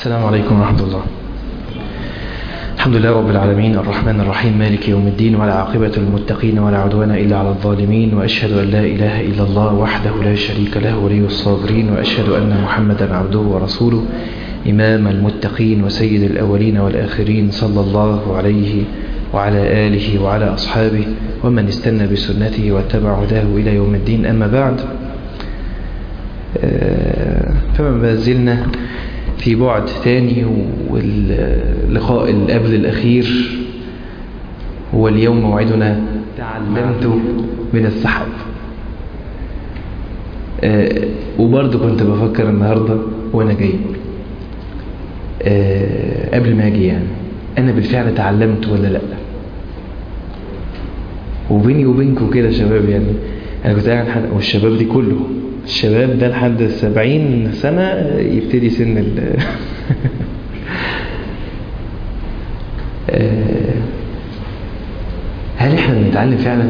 السلام عليكم ورحمة الله الحمد لله رب العالمين الرحمن الرحيم مالك يوم الدين ولا عاقبة المتقين ولا عدوان إلا على الظالمين وأشهد أن لا إله إلا الله وحده لا شريك له ولي الصابرين وأشهد أن محمدا عبده ورسوله إمام المتقين وسيد الأولين والآخرين صلى الله عليه وعلى آله وعلى أصحابه ومن استنى بسنته واتبع هداه إلى يوم الدين أما بعد فما زلنا في بعد تاني واللقاء قبل الأخير هو اليوم موعدنا تعلمت من السحاب وبرضه كنت بفكر النهاردة وأنا جاي قبل ما أجي يعني أنا بالفعل تعلمت ولا لأ وبيني وبينكم كده شباب يعني أنا كنت قاعد حد والشباب دي كله الشباب ده لحد السبعين سنة يبتدي سن ال هل احنا بنتعلم فعلا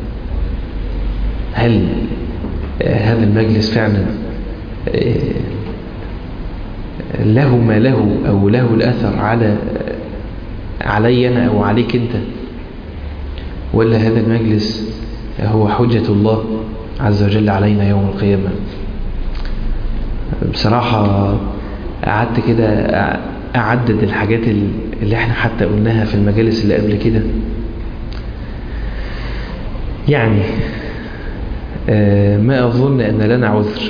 هل هذا المجلس فعلا له ما له او له الاثر على علي انا او عليك انت ولا هذا المجلس هو حجة الله عز وجل علينا يوم القيامة بصراحة قعدت كده أعدد الحاجات اللي احنا حتى قلناها في المجالس اللي قبل كده يعني ما أظن أن لنا عذر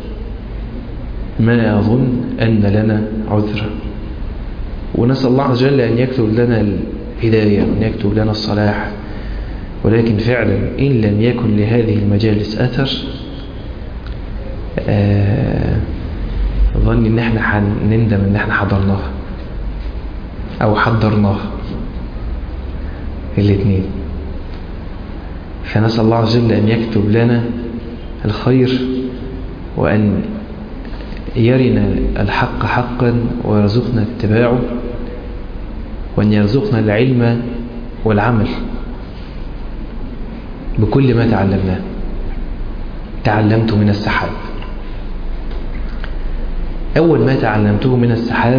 ما أظن أن لنا عذر ونسأل الله عز وجل أن يكتب لنا الهداية وأن يكتب لنا الصلاح ولكن فعلا إن لم يكن لهذه المجالس أثر ظني ان احنا هنندم ان احنا حضرناها او حضرناها الاثنين فنسأل الله عز وجل ان يكتب لنا الخير وان يرنا الحق حقا ويرزقنا اتباعه وان يرزقنا العلم والعمل بكل ما تعلمناه تعلمت من السحاب أول ما تعلمته من السحاب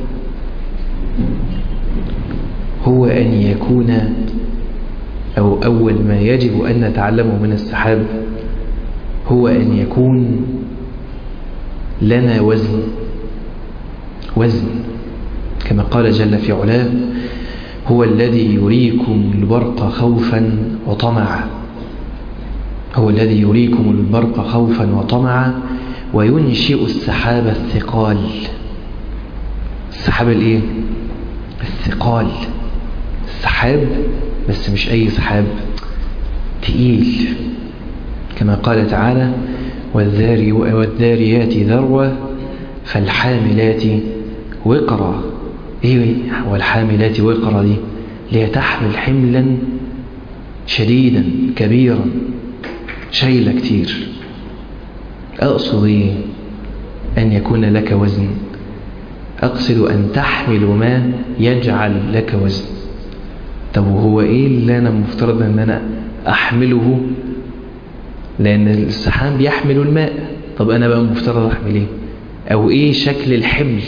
هو أن يكون أو أول ما يجب أن نتعلمه من السحاب هو أن يكون لنا وزن وزن كما قال جل في علاه هو الذي يريكم البرق خوفا وطمعا هو الذي يريكم البرق خوفا وطمعا وينشئ السحاب الثقال السحاب الايه الثقال السحاب بس مش اي سحاب تقيل كما قال تعالى والذاري والذاريات ذروة فالحاملات وقرا ايه والحاملات وقرا دي ليتحمل حملا شديدا كبيرا شايلة كتير أقصد إيه أن يكون لك وزن أقصد أن تحمل ما يجعل لك وزن طب وهو إيه اللي أنا مفترض أن أنا أحمله لأن السحاب يحمل الماء طب أنا بقى مفترض أحمل إيه أو إيه شكل الحمل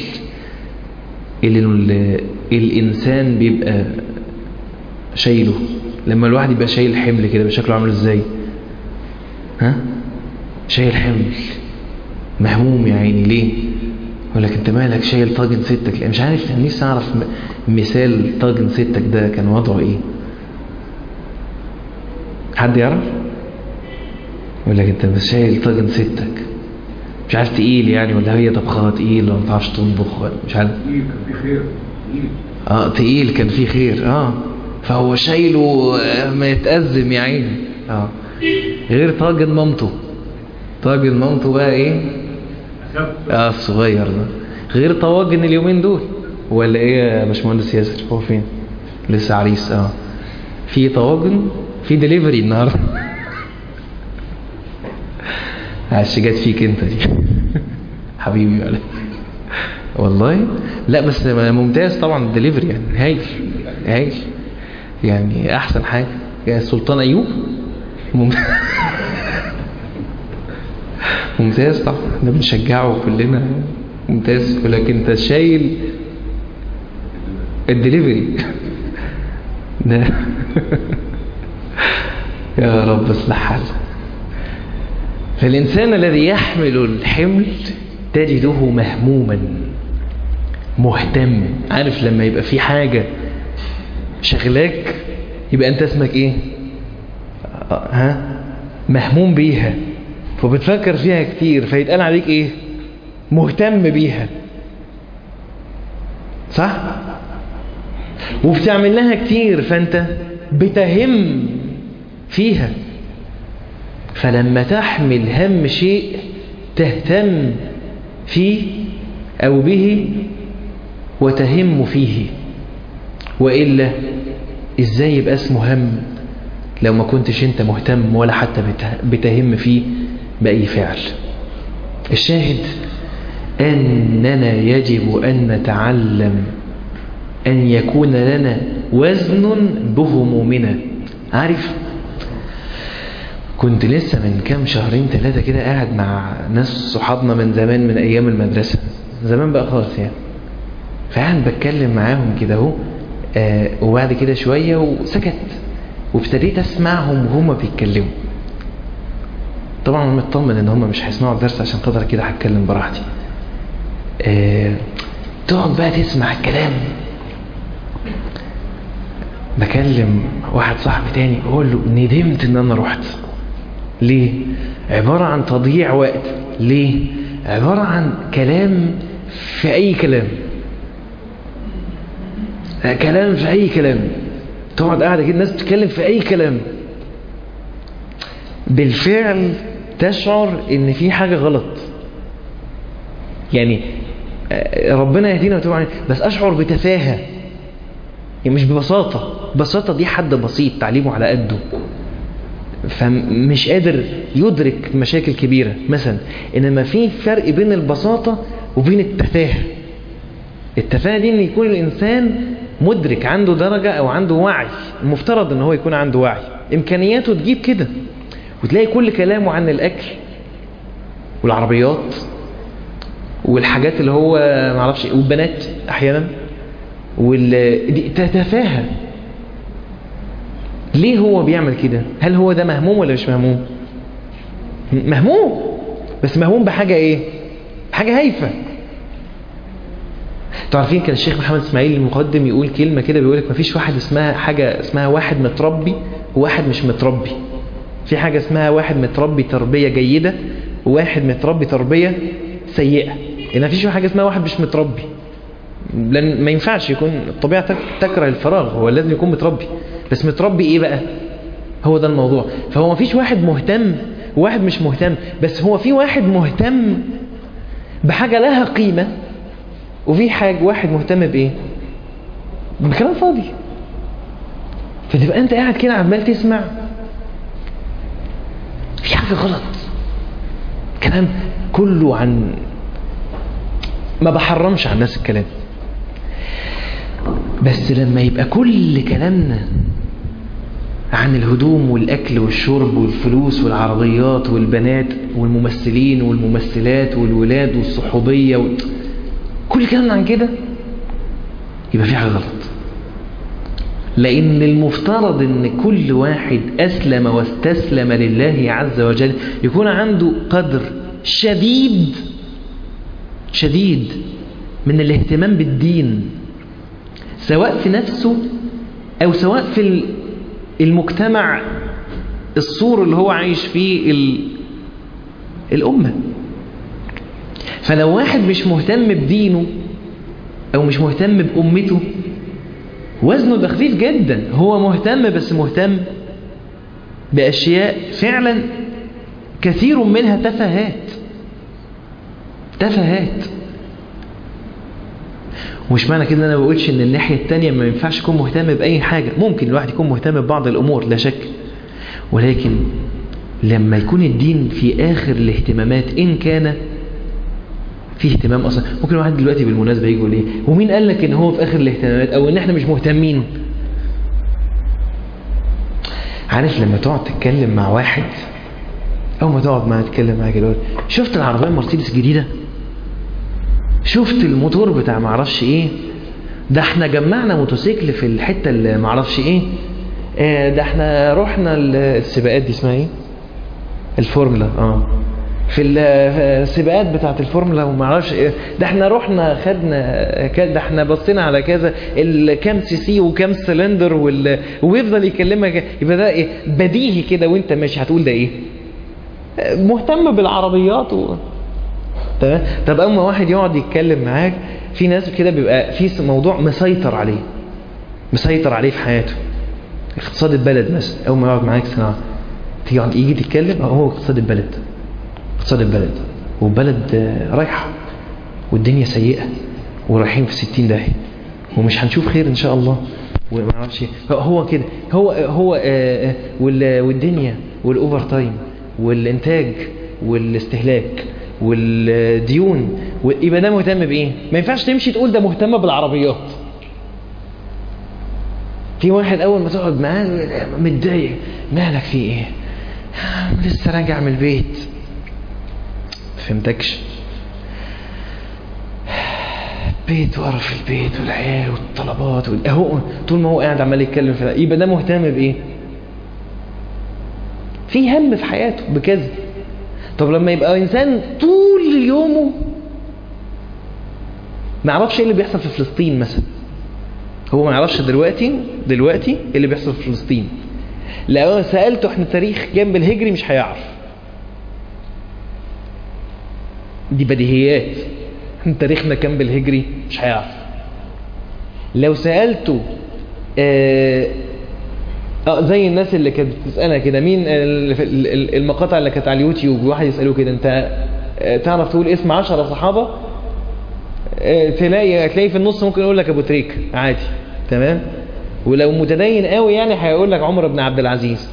اللي الإنسان بيبقى شايله لما الواحد يبقى شايل حمل كده بشكله عامل إزاي ها شايل حمل مهموم يا عيني ليه يقول لك انت مالك شايل طاجن ستك مش عارف نفسي اعرف مثال طاجن ستك ده كان وضعه ايه حد يعرف يقول لك انت مش شايل طاجن ستك مش عارف تقيل يعني ولا هي طبخها تقيل ولا ما تعرفش تطبخ ولا مش عارف تقيل كان في خير تقيل اه تقيل كان في خير اه فهو شايله ما يتأزم يا عيني اه غير طاجن مامته طاجن مامته بقى ايه اه الصغير ده غير طواجن اليومين دول ولا ايه يا باشمهندس ياسر هو فين لسه عريس اه في طواجن في دليفري النهارده عش جت فيك انت دي حبيبي ولا والله لا بس ممتاز طبعا الدليفري يعني هايل هايل يعني احسن حاجه يا سلطان ايوب ممتاز ممتاز طبعا احنا بنشجعه كلنا انت يقول لك انت شايل الدليفري ده يا رب اصلح حال فالإنسان الذي يحمل الحمل تجده مهموما مهتم عارف لما يبقى في حاجة شغلاك يبقى أنت اسمك إيه ها مهموم بيها فبتفكر فيها كتير فيتقال عليك إيه مهتم بيها صح وبتعمل لها كتير فأنت بتهم فيها فلما تحمل هم شيء تهتم فيه أو به وتهم فيه وإلا إزاي يبقى اسمه هم لو ما كنتش أنت مهتم ولا حتى بتهم فيه بأي فعل الشاهد أننا يجب أن نتعلم أن يكون لنا وزن بهمومنا عارف كنت لسه من كام شهرين ثلاثة كده قاعد مع ناس صحابنا من زمان من أيام المدرسة زمان بقى خالص يعني فقاعد بتكلم معاهم كده اهو آه وبعد كده شوية وسكت وابتديت أسمعهم وهم بيتكلموا طبعا انا مطمن ان هم مش هيسمعوا الدرس عشان خاطر كده هتكلم براحتي آه تقعد بقى تسمع الكلام بكلم واحد صاحبي تاني بقول له ندمت ان انا رحت ليه عبارة عن تضييع وقت ليه عبارة عن كلام في اي كلام كلام في اي كلام تقعد قاعدة كده الناس بتتكلم في اي كلام بالفعل تشعر ان في حاجة غلط يعني ربنا يهدينا ويتوب علينا بس اشعر بتفاهة يعني مش ببساطة بساطة دي حد بسيط تعليمه على قده فمش قادر يدرك مشاكل كبيرة مثلا إنما في فرق بين البساطة وبين التفاهة التفاهة دي إن يكون الإنسان مدرك عنده درجة أو عنده وعي المفترض إن هو يكون عنده وعي إمكانياته تجيب كده وتلاقي كل كلامه عن الأكل والعربيات والحاجات اللي هو معرفش والبنات أحيانا وال تتفاهة ليه هو بيعمل كده هل هو ده مهموم ولا مش مهموم مهموم بس مهموم بحاجة ايه حاجة هايفة تعرفين كان الشيخ محمد اسماعيل المقدم يقول كلمة كده بيقول لك مفيش واحد اسمها حاجة اسمها واحد متربي وواحد مش متربي في حاجة اسمها واحد متربي تربية جيدة وواحد متربي تربية سيئة ان مفيش حاجة اسمها واحد مش متربي لان ما ينفعش يكون الطبيعة تكره الفراغ هو لازم يكون متربي بس متربي ايه بقى هو ده الموضوع فهو ما فيش واحد مهتم وواحد مش مهتم بس هو في واحد مهتم بحاجة لها قيمة وفي حاجة واحد مهتم بايه بكلام فاضي فتبقى انت قاعد كده عمال تسمع في حاجة غلط كلام كله عن ما بحرمش على الناس الكلام بس لما يبقى كل كلامنا عن الهدوم والأكل والشرب والفلوس والعربيات والبنات والممثلين والممثلات والولاد والصحوبية و... كل كلامنا عن كده يبقى في حاجة غلط لأن المفترض أن كل واحد أسلم واستسلم لله عز وجل يكون عنده قدر شديد شديد من الاهتمام بالدين سواء في نفسه أو سواء في المجتمع الصور اللي هو عايش فيه الأمة فلو واحد مش مهتم بدينه أو مش مهتم بأمته وزنه ده خفيف جدا هو مهتم بس مهتم بأشياء فعلا كثير منها تفاهات تفاهات ومش معنى كده انا بقولش ان الناحية التانية ما ينفعش يكون مهتم بأي حاجة ممكن الواحد يكون مهتم ببعض الأمور لا شك ولكن لما يكون الدين في آخر الاهتمامات إن كان في اهتمام أصلا ممكن واحد دلوقتي بالمناسبة يقول ايه ومين قال لك ان هو في آخر الاهتمامات أو ان احنا مش مهتمين عارف لما تقعد تتكلم مع واحد أو ما تقعد معاه تتكلم معاه كده شفت العربية المرسيدس الجديدة شفت الموتور بتاع معرفش ايه ده احنا جمعنا موتوسيكل في الحتة اللي معرفش ايه آه ده احنا رحنا السباقات دي اسمها ايه الفورمولا اه في السباقات بتاعت الفورمولا وما اعرفش ايه ده احنا رحنا خدنا ده احنا بصينا على كذا الكام سي سي وكام سلندر وال... ويفضل يكلمك يبقى ده ايه بديهي كده وانت ماشي هتقول ده ايه مهتم بالعربيات و... تمام طب اما واحد يقعد يتكلم معاك في ناس كده بيبقى في موضوع مسيطر عليه مسيطر عليه في حياته اقتصاد البلد مثلا اول ما يقعد معاك سنه تيجي يجي تتكلم هو اقتصاد البلد اقتصاد البلد والبلد رايحة والدنيا سيئة ورايحين في ستين داهية ومش هنشوف خير ان شاء الله وما اعرفش هو كده هو هو والدنيا والاوفر تايم والانتاج والاستهلاك والديون يبقى ده مهتم بايه ما ينفعش تمشي تقول ده مهتم بالعربيات في واحد اول ما تقعد معاه متضايق مالك في ايه لسه راجع من البيت فهمتكش بيت ورا في البيت والعيال والطلبات وال... اهو طول ما هو قاعد عمال يتكلم في ده يبقى ده مهتم بايه في هم في حياته بكذا طب لما يبقى انسان طول يومه ما يعرفش ايه اللي بيحصل في فلسطين مثلا هو ما يعرفش دلوقتي دلوقتي ايه اللي بيحصل في فلسطين لو سالته احنا تاريخ جنب الهجري مش هيعرف دي بديهيات تاريخنا كام بالهجري مش هيعرف لو سألته آه, اه زي الناس اللي كانت بتسألها كده مين المقاطع اللي كانت على اليوتيوب واحد يسأله كده انت تعرف تقول اسم عشرة صحابة آه تلاقي تلاقي في النص ممكن يقول لك ابو تريك عادي تمام ولو متدين قوي يعني هيقول لك عمر بن عبد العزيز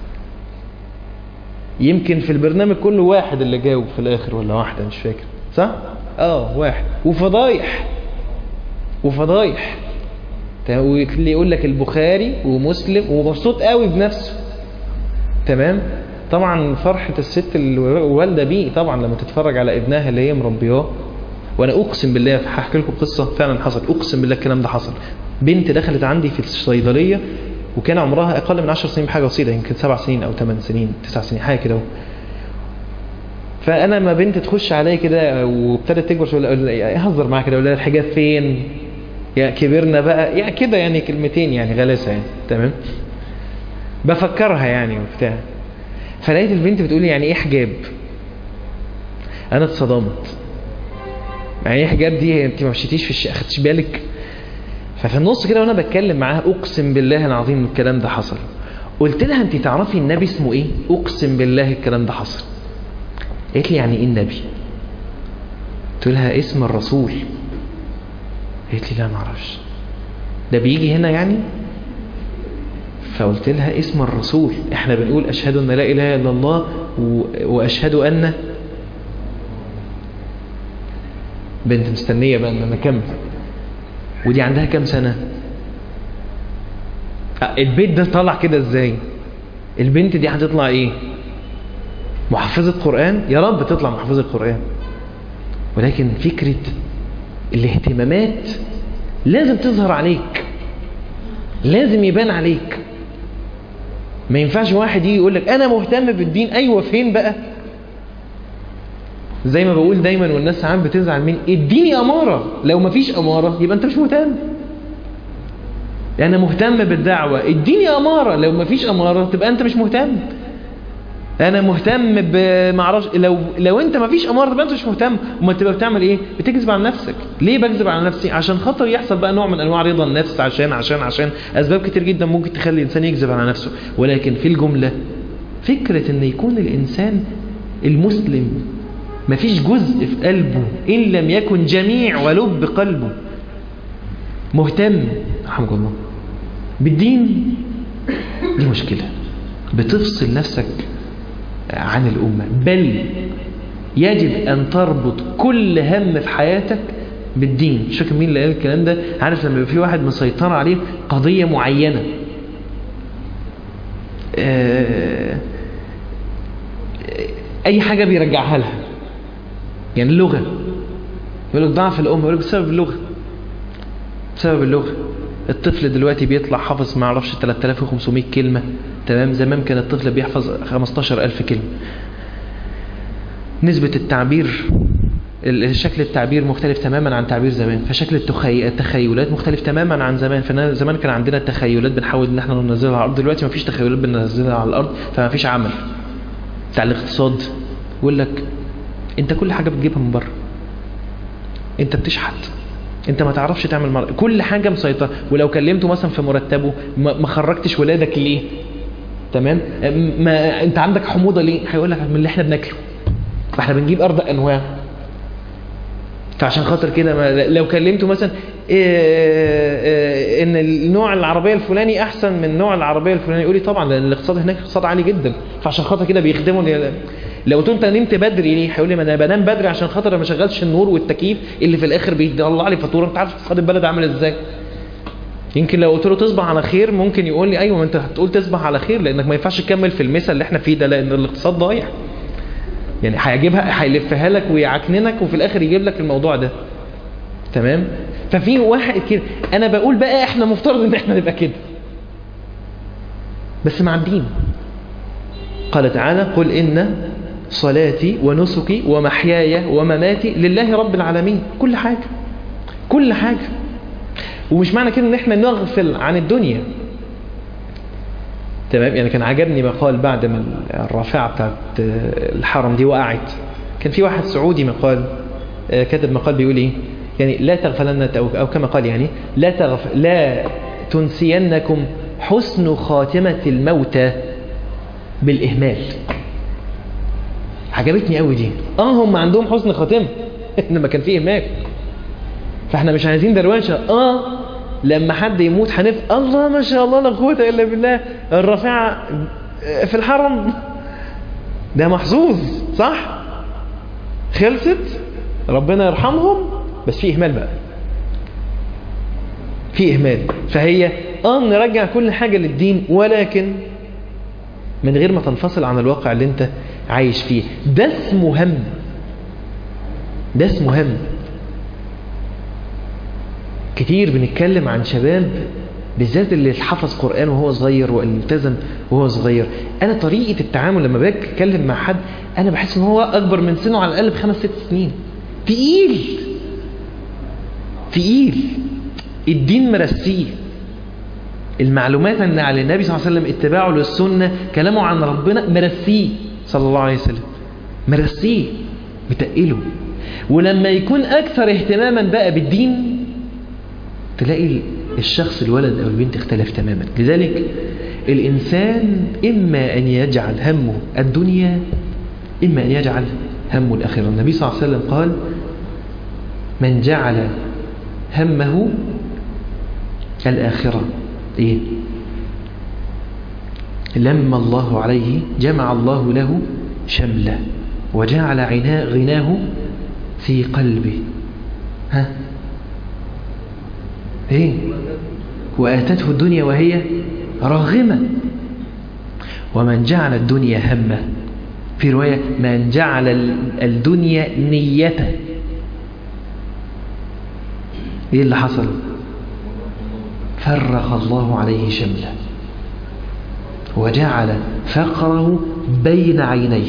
يمكن في البرنامج كله واحد اللي جاوب في الاخر ولا واحدة مش فاكر صح اه واحد وفضايح وفضايح واللي يقول لك البخاري ومسلم ومبسوط قوي بنفسه تمام طبعا فرحة الست الوالدة بيه طبعا لما تتفرج على ابنها اللي هي مربياه وانا اقسم بالله هحكي لكم قصة فعلا حصل اقسم بالله الكلام ده حصل بنت دخلت عندي في الصيدلية وكان عمرها اقل من 10 سنين بحاجه بسيطه يمكن 7 سنين او 8 سنين 9 سنين حاجه كده فانا ما بنت تخش عليا كده وابتدت تكبر شويه اهزر معاها كده اقول لها الحجاب فين يا كبرنا بقى يا كده يعني كلمتين يعني غلاسه يعني تمام بفكرها يعني وبتاع فلقيت البنت بتقول لي يعني ايه حجاب انا اتصدمت يعني ايه حجاب دي انت ما مشيتيش في الشيء اخدتش بالك ففي النص كده وانا بتكلم معاها اقسم بالله العظيم الكلام ده حصل قلت لها انت تعرفي النبي اسمه ايه اقسم بالله الكلام ده حصل قالت لي يعني ايه النبي قلت لها اسم الرسول قالت لي لا ما اعرفش ده بيجي هنا يعني فقلت لها اسم الرسول احنا بنقول اشهد ان لا اله الا الله واشهد ان بنت مستنيه بقى ان انا اكمل ودي عندها كام سنة البيت ده طلع كده ازاي البنت دي هتطلع ايه محفظة قرآن يا رب تطلع محفظة قرآن ولكن فكرة الاهتمامات لازم تظهر عليك لازم يبان عليك ما ينفعش واحد يجي يقول لك انا مهتم بالدين ايوه فين بقى زي ما بقول دايما والناس ساعات بتزعل من اديني اماره لو ما فيش اماره يبقى انت مش مهتم انا مهتم بالدعوه اديني اماره لو ما فيش اماره تبقى انت مش مهتم انا مهتم بمعرفش لو لو انت ما فيش اماره تبقى انت مش مهتم وما تبقى بتعمل ايه بتكذب على نفسك ليه بكذب على نفسي عشان خاطر يحصل بقى نوع من انواع رضا النفس عشان عشان عشان اسباب كتير جدا ممكن تخلي الانسان يكذب على نفسه ولكن في الجمله فكره ان يكون الانسان المسلم مفيش جزء في قلبه إن لم يكن جميع ولب قلبه مهتم رحمك الله بالدين دي مشكلة بتفصل نفسك عن الأمة بل يجب أن تربط كل هم في حياتك بالدين مش فاكر مين اللي قال الكلام ده عارف لما يبقى في واحد مسيطر عليه قضية معينة أي حاجة بيرجعها لها يعني اللغة يقول لك ضعف الأم يقول لك بسبب اللغة بسبب اللغة الطفل دلوقتي بيطلع حافظ ما اعرفش 3500 كلمة تمام زمان كان الطفل بيحفظ 15000 كلمة نسبة التعبير شكل التعبير مختلف تماما عن تعبير زمان فشكل التخي... التخيلات مختلف تماما عن زمان فزمان كان عندنا التخيلات بنحاول ان احنا ننزلها على الارض دلوقتي ما فيش تخيلات بننزلها على الارض فما فيش عمل بتاع الاقتصاد يقول لك انت كل حاجة بتجيبها من بره انت بتشحت انت ما تعرفش تعمل مر... كل حاجة مسيطرة ولو كلمته مثلا في مرتبه ما, ما خرجتش ولادك ليه تمام ما انت عندك حموضة ليه هيقول لك من اللي احنا بناكله فاحنا بنجيب ارض انواع فعشان خاطر كده لو كلمته مثلا إيه إيه ان النوع العربية الفلاني احسن من النوع العربية الفلاني يقول لي طبعا لان الاقتصاد هناك اقتصاد عالي جدا فعشان خاطر كده بيخدموا لو قلت انت نمت بدري ليه هيقول لي ما انا بنام بدري عشان خاطر ما اشغلش النور والتكييف اللي في الاخر بيطلع لي فاتوره انت عارف اقتصاد البلد عامل ازاي يمكن لو قلت له تصبح على خير ممكن يقول لي ايوه ما انت هتقول تصبح على خير لانك ما ينفعش تكمل في المثل اللي احنا فيه ده لان الاقتصاد ضايع يعني هيجيبها هيلفها لك ويعكننك وفي الاخر يجيب لك الموضوع ده تمام ففي واحد كده انا بقول بقى احنا مفترض ان احنا نبقى كده بس مع الدين قال تعالى قل ان صلاتي ونسكي ومحياي ومماتي لله رب العالمين كل حاجة كل حاجة ومش معنى كده ان احنا نغفل عن الدنيا تمام يعني كان عجبني مقال بعد ما الرافعة بتاعت الحرم دي وقعت كان في واحد سعودي مقال كتب مقال بيقول ايه يعني لا تغفلن او كما قال يعني لا تغف لا تنسينكم حسن خاتمة الموتى بالإهمال عجبتني قوي دي اه هم عندهم حسن خاتمة انما كان فيه إهمال فاحنا مش عايزين درواشة اه لما حد يموت هنف الله ما شاء الله لا قوه الا بالله الرافعه في الحرم ده محظوظ صح خلصت ربنا يرحمهم بس في اهمال بقى في اهمال فهي اه نرجع كل حاجه للدين ولكن من غير ما تنفصل عن الواقع اللي انت عايش فيه ده اسمه هم ده اسمه هم كتير بنتكلم عن شباب بالذات اللي حفظ قرآن وهو صغير والتزم وهو صغير أنا طريقة التعامل لما باجي أتكلم مع حد أنا بحس إن هو أكبر من سنه على الأقل بخمس ست سنين تقيل تقيل الدين مرسيه المعلومات ان على النبي صلى الله عليه وسلم اتباعه للسنة كلامه عن ربنا مرسيه صلى الله عليه وسلم مرسيه متقله ولما يكون أكثر اهتماما بقى بالدين تلاقي الشخص الولد أو البنت اختلف تماما لذلك الإنسان إما أن يجعل همه الدنيا إما أن يجعل همه الآخرة النبي صلى الله عليه وسلم قال من جعل همه الآخرة إيه لما الله عليه جمع الله له شمله وجعل عناء غناه في قلبه ها ايه وآتته الدنيا وهي راغمة ومن جعل الدنيا همه في رواية من جعل الدنيا نيته ايه اللي حصل فرق الله عليه شمله وجعل فقره بين عينيه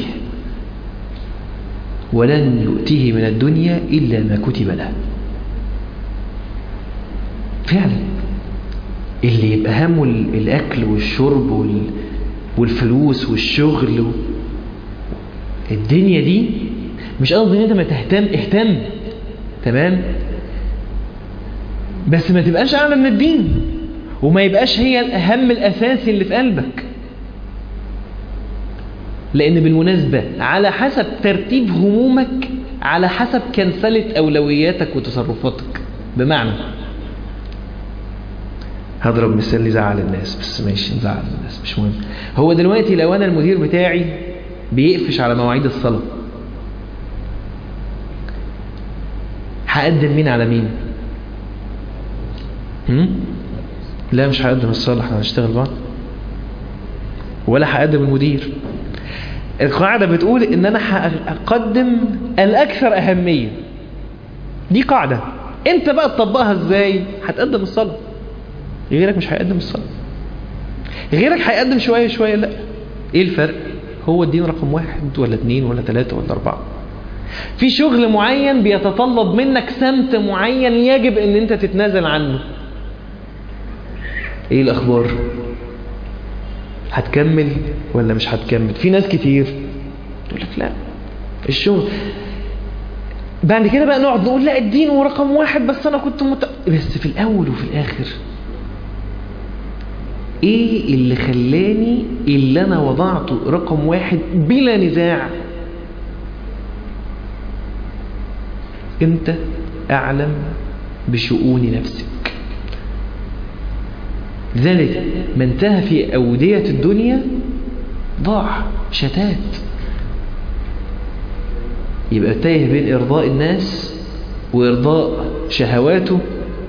ولن يؤتيه من الدنيا إلا ما كتب له فعلا اللي يبقى همه الأكل والشرب والفلوس والشغل الدنيا دي مش قصدي ان انت ما تهتم اهتم تمام بس ما تبقاش اعلى من الدين وما يبقاش هي الأهم الأساسي اللي في قلبك لأن بالمناسبة على حسب ترتيب همومك على حسب كنسلة أولوياتك وتصرفاتك بمعنى هضرب مثال يزعل الناس بس ماشي نزعل الناس مش مهم هو دلوقتي لو أنا المدير بتاعي بيقفش على مواعيد الصلاة هقدم مين على مين هم؟ لا مش هقدم الصالح احنا هنشتغل بعض ولا هقدم المدير القاعدة بتقول ان انا هقدم الاكثر اهمية دي قاعدة انت بقى تطبقها ازاي هتقدم الصلاة غيرك مش هيقدم الصلاة غيرك هيقدم شوية شوية لا ايه الفرق هو الدين رقم واحد ولا اتنين ولا تلاتة ولا اربعة في شغل معين بيتطلب منك سمت معين يجب ان انت تتنازل عنه ايه الاخبار هتكمل ولا مش هتكمل في ناس كتير تقول لك لا الشغل بعد كده بقى نقعد نقول لا الدين هو رقم واحد بس انا كنت مت... بس في الاول وفي الاخر ايه اللي خلاني اللي انا وضعته رقم واحد بلا نزاع انت اعلم بشؤون نفسك ذلك من تاه في أودية الدنيا ضاع شتات يبقى تايه بين إرضاء الناس وإرضاء شهواته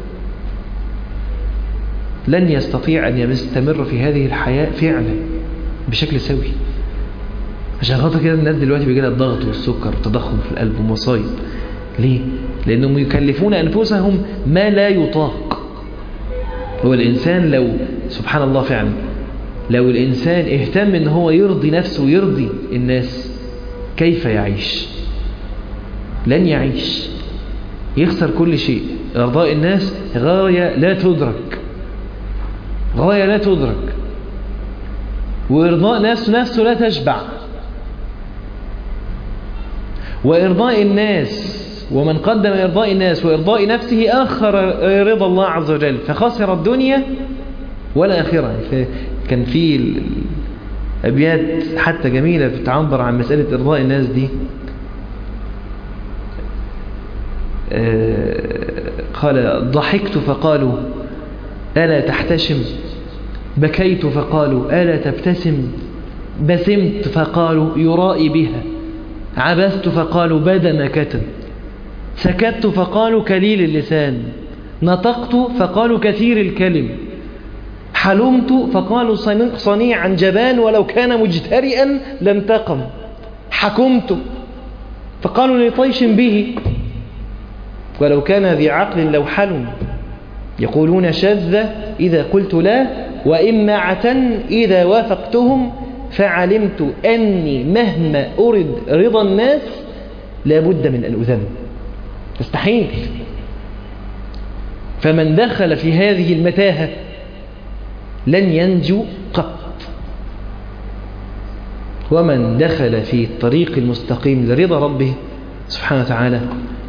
لن يستطيع أن يستمر في هذه الحياة فعلا بشكل سوي عشان خاطر كده الناس دلوقتي بيجي لها الضغط والسكر والتضخم في القلب ومصايب ليه؟ لأنهم يكلفون أنفسهم ما لا يطاق هو الإنسان لو سبحان الله فعلا لو الإنسان اهتم ان هو يرضي نفسه ويرضي الناس كيف يعيش لن يعيش يخسر كل شيء إرضاء الناس غاية لا تدرك غاية لا تدرك وإرضاء ناس نفسه لا تشبع وإرضاء الناس ومن قدم إرضاء الناس وإرضاء نفسه أخر رضا الله عز وجل فخسر الدنيا والآخرة كان في أبيات حتى جميلة بتعبر عن مسألة إرضاء الناس دي قال ضحكت فقالوا ألا تحتشم بكيت فقالوا ألا تبتسم بسمت فقالوا يرائي بها عبست فقالوا بدا نكتا سكت فقالوا كليل اللسان نطقت فقالوا كثير الكلم حلمت فقالوا صنيعا جبان ولو كان مجترئا لانتقم حكمت فقالوا لطيش به ولو كان ذي عقل لو حلم يقولون شذ إذا قلت لا وإمعة إذا وافقتهم فعلمت أني مهما أرد رضا الناس لابد من أن أذم مستحيل فمن دخل في هذه المتاهة لن ينجو قط ومن دخل في الطريق المستقيم لرضا ربه سبحانه وتعالى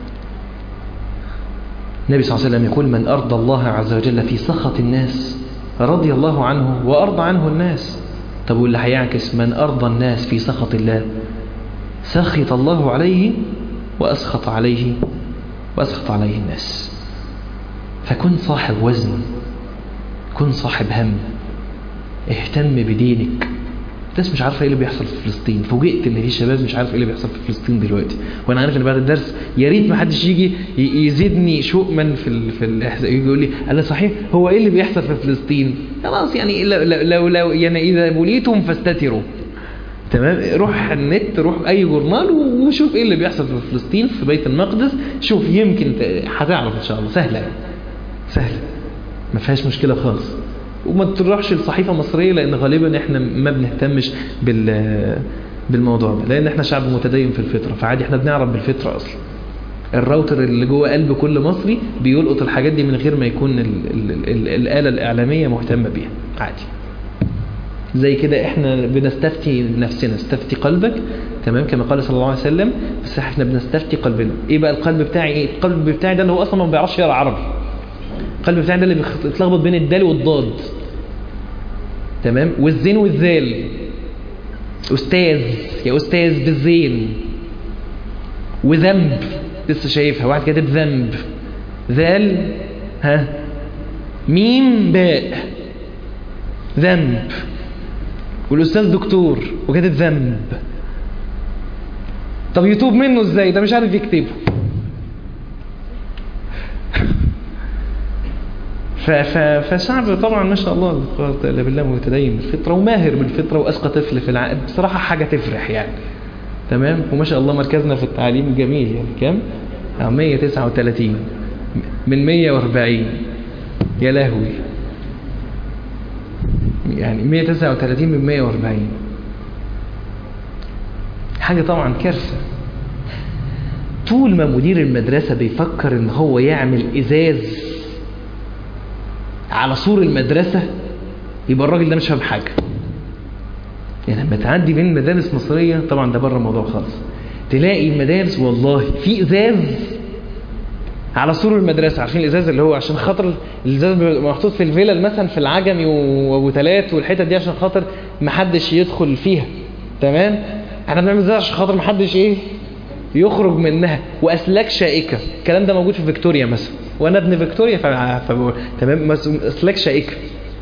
النبي صلى الله عليه وسلم يقول من أرضى الله عز وجل في سخط الناس رضي الله عنه وأرضى عنه الناس طب واللي هيعكس من أرضى الناس في سخط الله سخط الله عليه وأسخط عليه وأسخط عليه الناس فكن صاحب وزن كن صاحب هم اهتم بدينك الناس مش عارفه ايه اللي بيحصل في فلسطين فوجئت ان في شباب مش عارف ايه اللي بيحصل في فلسطين دلوقتي وانا عارف ان بعد الدرس يا ريت ما حدش يجي يزيدني شؤما في ال... في ال... يجي يقول لي انا صحيح هو ايه اللي بيحصل في فلسطين خلاص يعني لو لو, لو يعني اذا بليتم فاستتروا تمام روح النت روح اي جورنال وشوف ايه اللي بيحصل في فلسطين في بيت المقدس شوف يمكن هتعرف ان شاء الله سهله سهله ما فيهاش مشكله خالص وما تروحش لصحيفة مصرية لأن غالبا احنا ما بنهتمش بال بالموضوع ده لأن احنا شعب متدين في الفطرة فعادي احنا بنعرف بالفطرة أصلا الراوتر اللي جوه قلب كل مصري بيلقط الحاجات دي من غير ما يكون ال ال ال الآلة الإعلامية مهتمة بيها عادي زي كده احنا بنستفتي نفسنا استفتي قلبك تمام كما قال صلى الله عليه وسلم بس احنا بنستفتي قلبنا ايه بقى القلب بتاعي ايه القلب بتاعي ده اللي هو اصلا ما بيعرفش يقرا عربي القلب بتاعي ده اللي بيتلخبط بين الدال والضاد تمام والزين والذال أستاذ يا أستاذ بالزين وذنب لسه شايفها واحد كاتب ذنب ذال ها ميم باء ذنب والأستاذ دكتور وكاتب ذنب طب يتوب منه ازاي ده مش عارف يكتبه فشعب طبعا ما شاء الله لا بالله متدين بالفطره وماهر بالفطره واسقى طفل في العقل بصراحه حاجه تفرح يعني تمام وما شاء الله مركزنا في التعليم جميل يعني كام أو 139 من 140 يا لهوي يعني 139 من 140 حاجة طبعا كارثة طول ما مدير المدرسة بيفكر ان هو يعمل ازاز على سور المدرسة يبقى الراجل ده مش فاهم حاجة يعني لما تعدي بين مدارس مصرية طبعا ده بره الموضوع خالص تلاقي المدارس والله في ازاز على سور المدرسة عارفين الازاز اللي هو عشان خاطر الازاز بيبقى محطوط في الفيلل مثلا في العجمي وابو تلات والحتت دي عشان خاطر محدش يدخل فيها تمام احنا بنعمل ازاز عشان خاطر محدش ايه يخرج منها واسلاك شائكه الكلام ده موجود في فيكتوريا مثلا وانا ابن فيكتوريا ف... ف... تمام اسلاك شائكه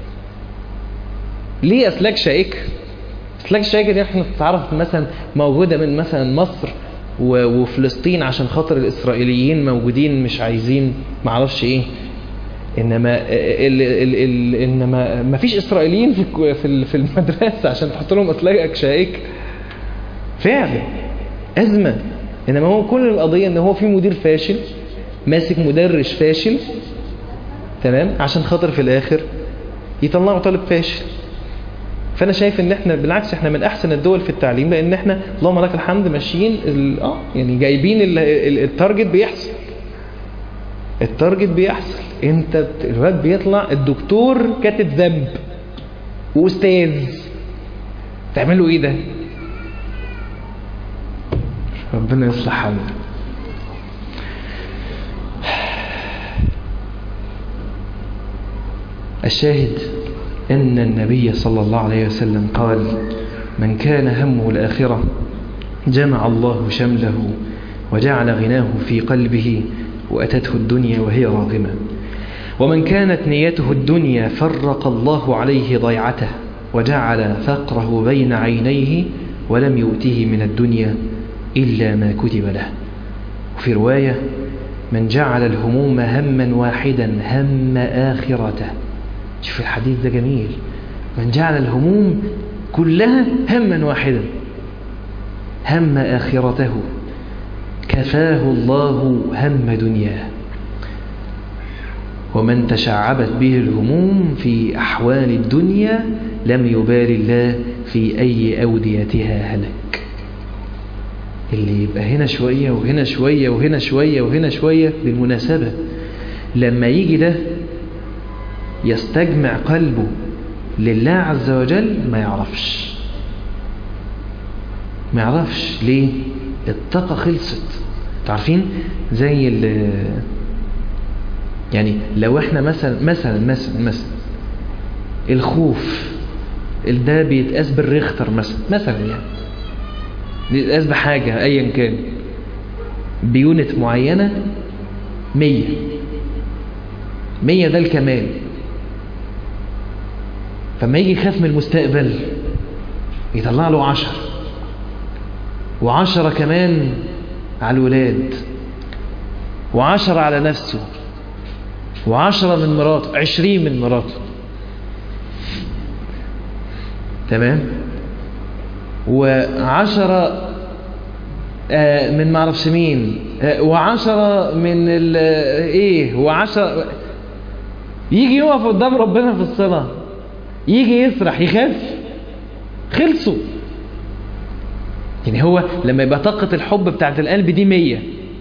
ليه اسلاك شائكه اسلاك شائكه دي احنا تعرف مثلا موجوده من مثلا مصر و... وفلسطين عشان خاطر الاسرائيليين موجودين مش عايزين معرفش ايه انما ال... ال... ال... انما ما فيش اسرائيليين في في في المدرسه عشان تحط لهم اسلاك شائكه فعلا ازمه انما هو كل القضية ان هو في مدير فاشل ماسك مدرس فاشل تمام عشان خاطر في الاخر يطلعوا طالب فاشل فانا شايف ان احنا بالعكس احنا من احسن الدول في التعليم لان احنا اللهم لك الحمد ماشيين اه يعني جايبين التارجت بيحصل التارجت بيحصل انت الواد بيطلع الدكتور كاتب ذنب واستاذ تعملوا ايه ده ربنا يصلح حالنا الشاهد أن النبي صلى الله عليه وسلم قال من كان همه الآخرة جمع الله شمله وجعل غناه في قلبه وأتته الدنيا وهي راغمة ومن كانت نيته الدنيا فرق الله عليه ضيعته وجعل فقره بين عينيه ولم يؤته من الدنيا إلا ما كتب له وفي رواية من جعل الهموم هما واحدا هم آخرته شوف الحديث ده جميل من جعل الهموم كلها هما واحدا هم آخرته كفاه الله هم دنياه ومن تشعبت به الهموم في أحوال الدنيا لم يبال الله في أي أوديتها هلك اللي يبقى هنا شوية وهنا شوية وهنا شوية وهنا شوية بالمناسبة لما يجي ده يستجمع قلبه لله عز وجل ما يعرفش ما يعرفش ليه الطاقة خلصت تعرفين زي ال يعني لو احنا مثلا مثلا مثلا مثلا الخوف ده بيتقاس بالريختر مثلا مثلا يعني بيتقاس بحاجة ايا كان بيونت معينة مية مية ده الكمال فما يجي يخاف من المستقبل يطلع له عشر وعشرة كمان على الولاد وعشرة على نفسه وعشرة من مراته عشرين من مراته تمام وعشرة آه من معرفش مين آه وعشرة من ال ايه وعشرة يجي يقف قدام ربنا في الصلاة يجي يسرح يخاف خلصوا يعني هو لما يبقى طاقة الحب بتاعت القلب دي مية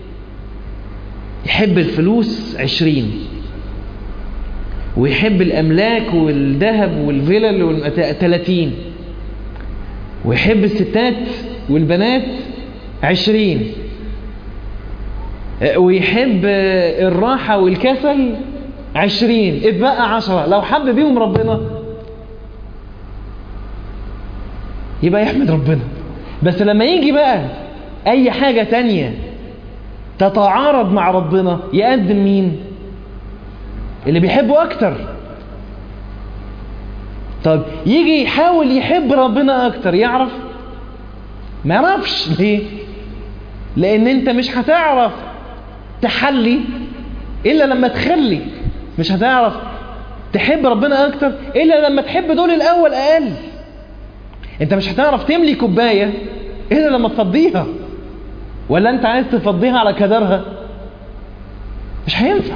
يحب الفلوس عشرين ويحب الأملاك والذهب والفلل والتلاتين ويحب الستات والبنات عشرين ويحب الراحة والكسل عشرين اتبقى عشرة لو حب بيهم ربنا يبقى يحمد ربنا بس لما يجي بقى اي حاجة تانية تتعارض مع ربنا يقدم مين اللي بيحبه اكتر طب يجي يحاول يحب ربنا اكتر يعرف ما يعرفش ليه لان انت مش هتعرف تحلي الا لما تخلي مش هتعرف تحب ربنا اكتر الا لما تحب دول الاول اقل انت مش هتعرف تملي كوباية الا لما تفضيها ولا انت عايز تفضيها على كدرها مش هينفع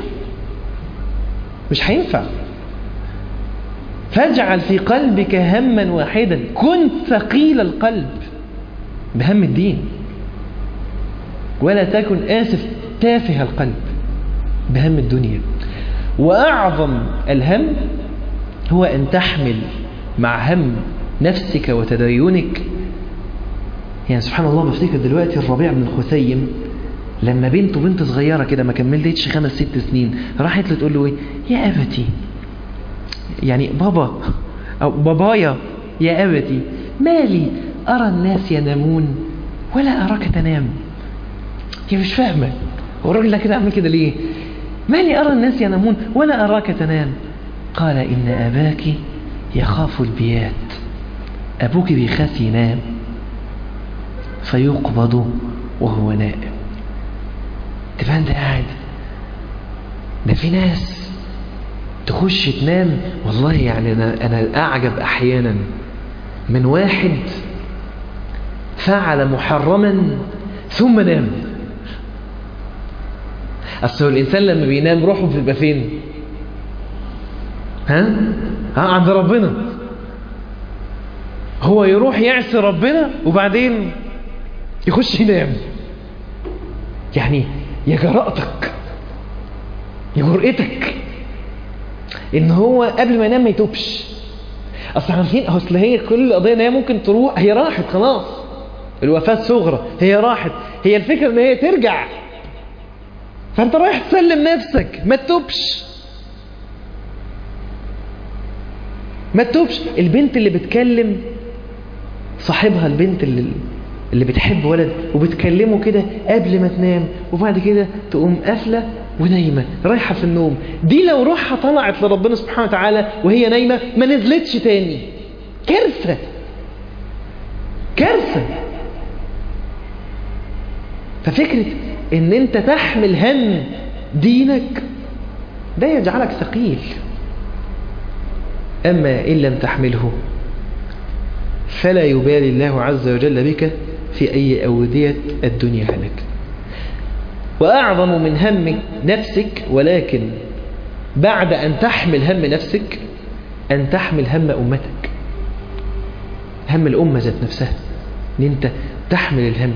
مش هينفع فاجعل في قلبك هما واحدا كن ثقيل القلب بهم الدين ولا تكن آسف تافه القلب بهم الدنيا وأعظم الهم هو أن تحمل مع هم نفسك وتدينك يعني سبحان الله بفتكر دلوقتي الربيع بن الخثيم لما بنته بنت صغيرة كده ما كملتش خمس ست سنين راحت له تقول له ايه يا أبتي يعني بابا أو بابايا يا أبتي مالي أرى الناس ينامون ولا أراك تنام هي مش فاهمة هو الراجل ده كده عمل كده ليه مالي أرى الناس ينامون ولا أراك تنام قال إن أباك يخاف البيات أبوك بيخاف ينام فيقبض وهو نائم تبقى أنت قاعد ده في ناس تخش تنام والله يعني أنا, أنا أعجب أحيانا من واحد فعل محرما ثم نام أصل الإنسان لما بينام روحه بتبقى فين ها ها عند ربنا هو يروح يعصي ربنا وبعدين يخش ينام يعني يا جرأتك يا جرأتك ان هو قبل ما ينام ما يتوبش اصل عارفين اصل هي كل القضيه ان هي ممكن تروح هي راحت خلاص الوفاه الصغرى هي راحت هي الفكره ان هي ترجع فانت رايح تسلم نفسك ما تتوبش ما تتوبش البنت اللي بتكلم صاحبها البنت اللي اللي بتحب ولد وبتكلمه كده قبل ما تنام وبعد كده تقوم قافله ونايمه رايحه في النوم دي لو روحها طلعت لربنا سبحانه وتعالى وهي نايمه ما نزلتش تاني كارثه كارثه ففكره ان انت تحمل هم دينك ده يجعلك ثقيل اما ان لم تحمله فلا يبالي الله عز وجل بك في أي أودية الدنيا لك وأعظم من هم نفسك ولكن بعد أن تحمل هم نفسك أن تحمل هم أمتك هم الأمة ذات نفسها أن أنت تحمل الهم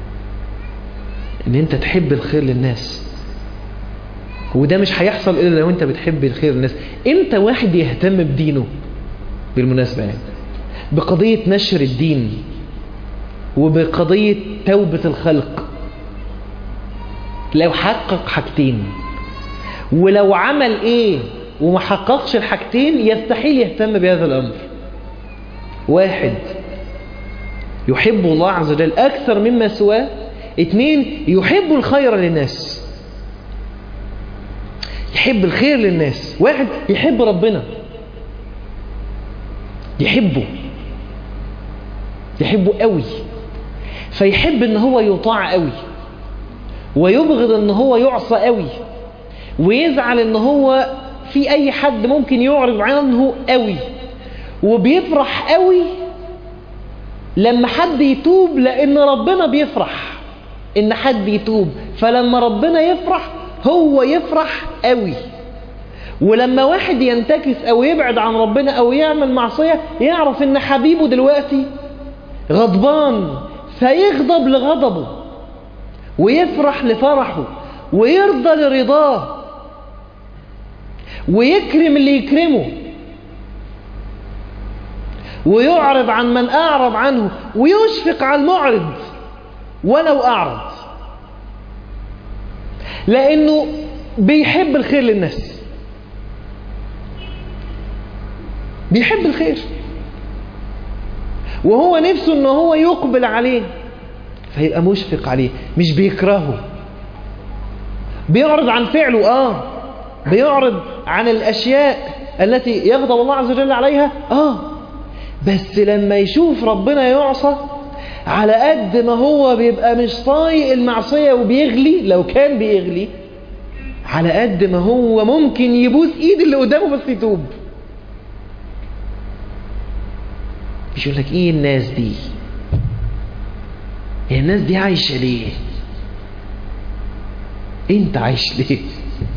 أن أنت تحب الخير للناس وده مش هيحصل إلا لو أنت بتحب الخير للناس إمتى واحد يهتم بدينه بالمناسبة يعني بقضية نشر الدين وبقضية توبة الخلق لو حقق حاجتين ولو عمل ايه وما حققش الحاجتين يستحيل يهتم بهذا الامر واحد يحب الله عز وجل اكثر مما سواه اثنين يحب الخير للناس يحب الخير للناس واحد يحب ربنا يحبه يحبه قوي فيحب ان هو يطاع قوي ويبغض ان هو يعصى قوي ويزعل ان هو في اي حد ممكن يعرض عنه قوي وبيفرح قوي لما حد يتوب لان ربنا بيفرح ان حد يتوب فلما ربنا يفرح هو يفرح قوي ولما واحد ينتكس او يبعد عن ربنا او يعمل معصية يعرف ان حبيبه دلوقتي غضبان فيغضب لغضبه ويفرح لفرحه ويرضى لرضاه ويكرم اللي يكرمه ويعرض عن من أعرض عنه ويشفق على المعرض ولو أعرض لأنه بيحب الخير للناس بيحب الخير وهو نفسه ان هو يقبل عليه فيبقى مشفق عليه مش بيكرهه بيعرض عن فعله اه بيعرض عن الاشياء التي يغضب الله عز وجل عليها اه بس لما يشوف ربنا يعصى على قد ما هو بيبقى مش طايق المعصية وبيغلي لو كان بيغلي على قد ما هو ممكن يبوس ايد اللي قدامه بس يتوب مش يقول لك ايه الناس دي هي الناس دي عايشة ليه انت عايش ليه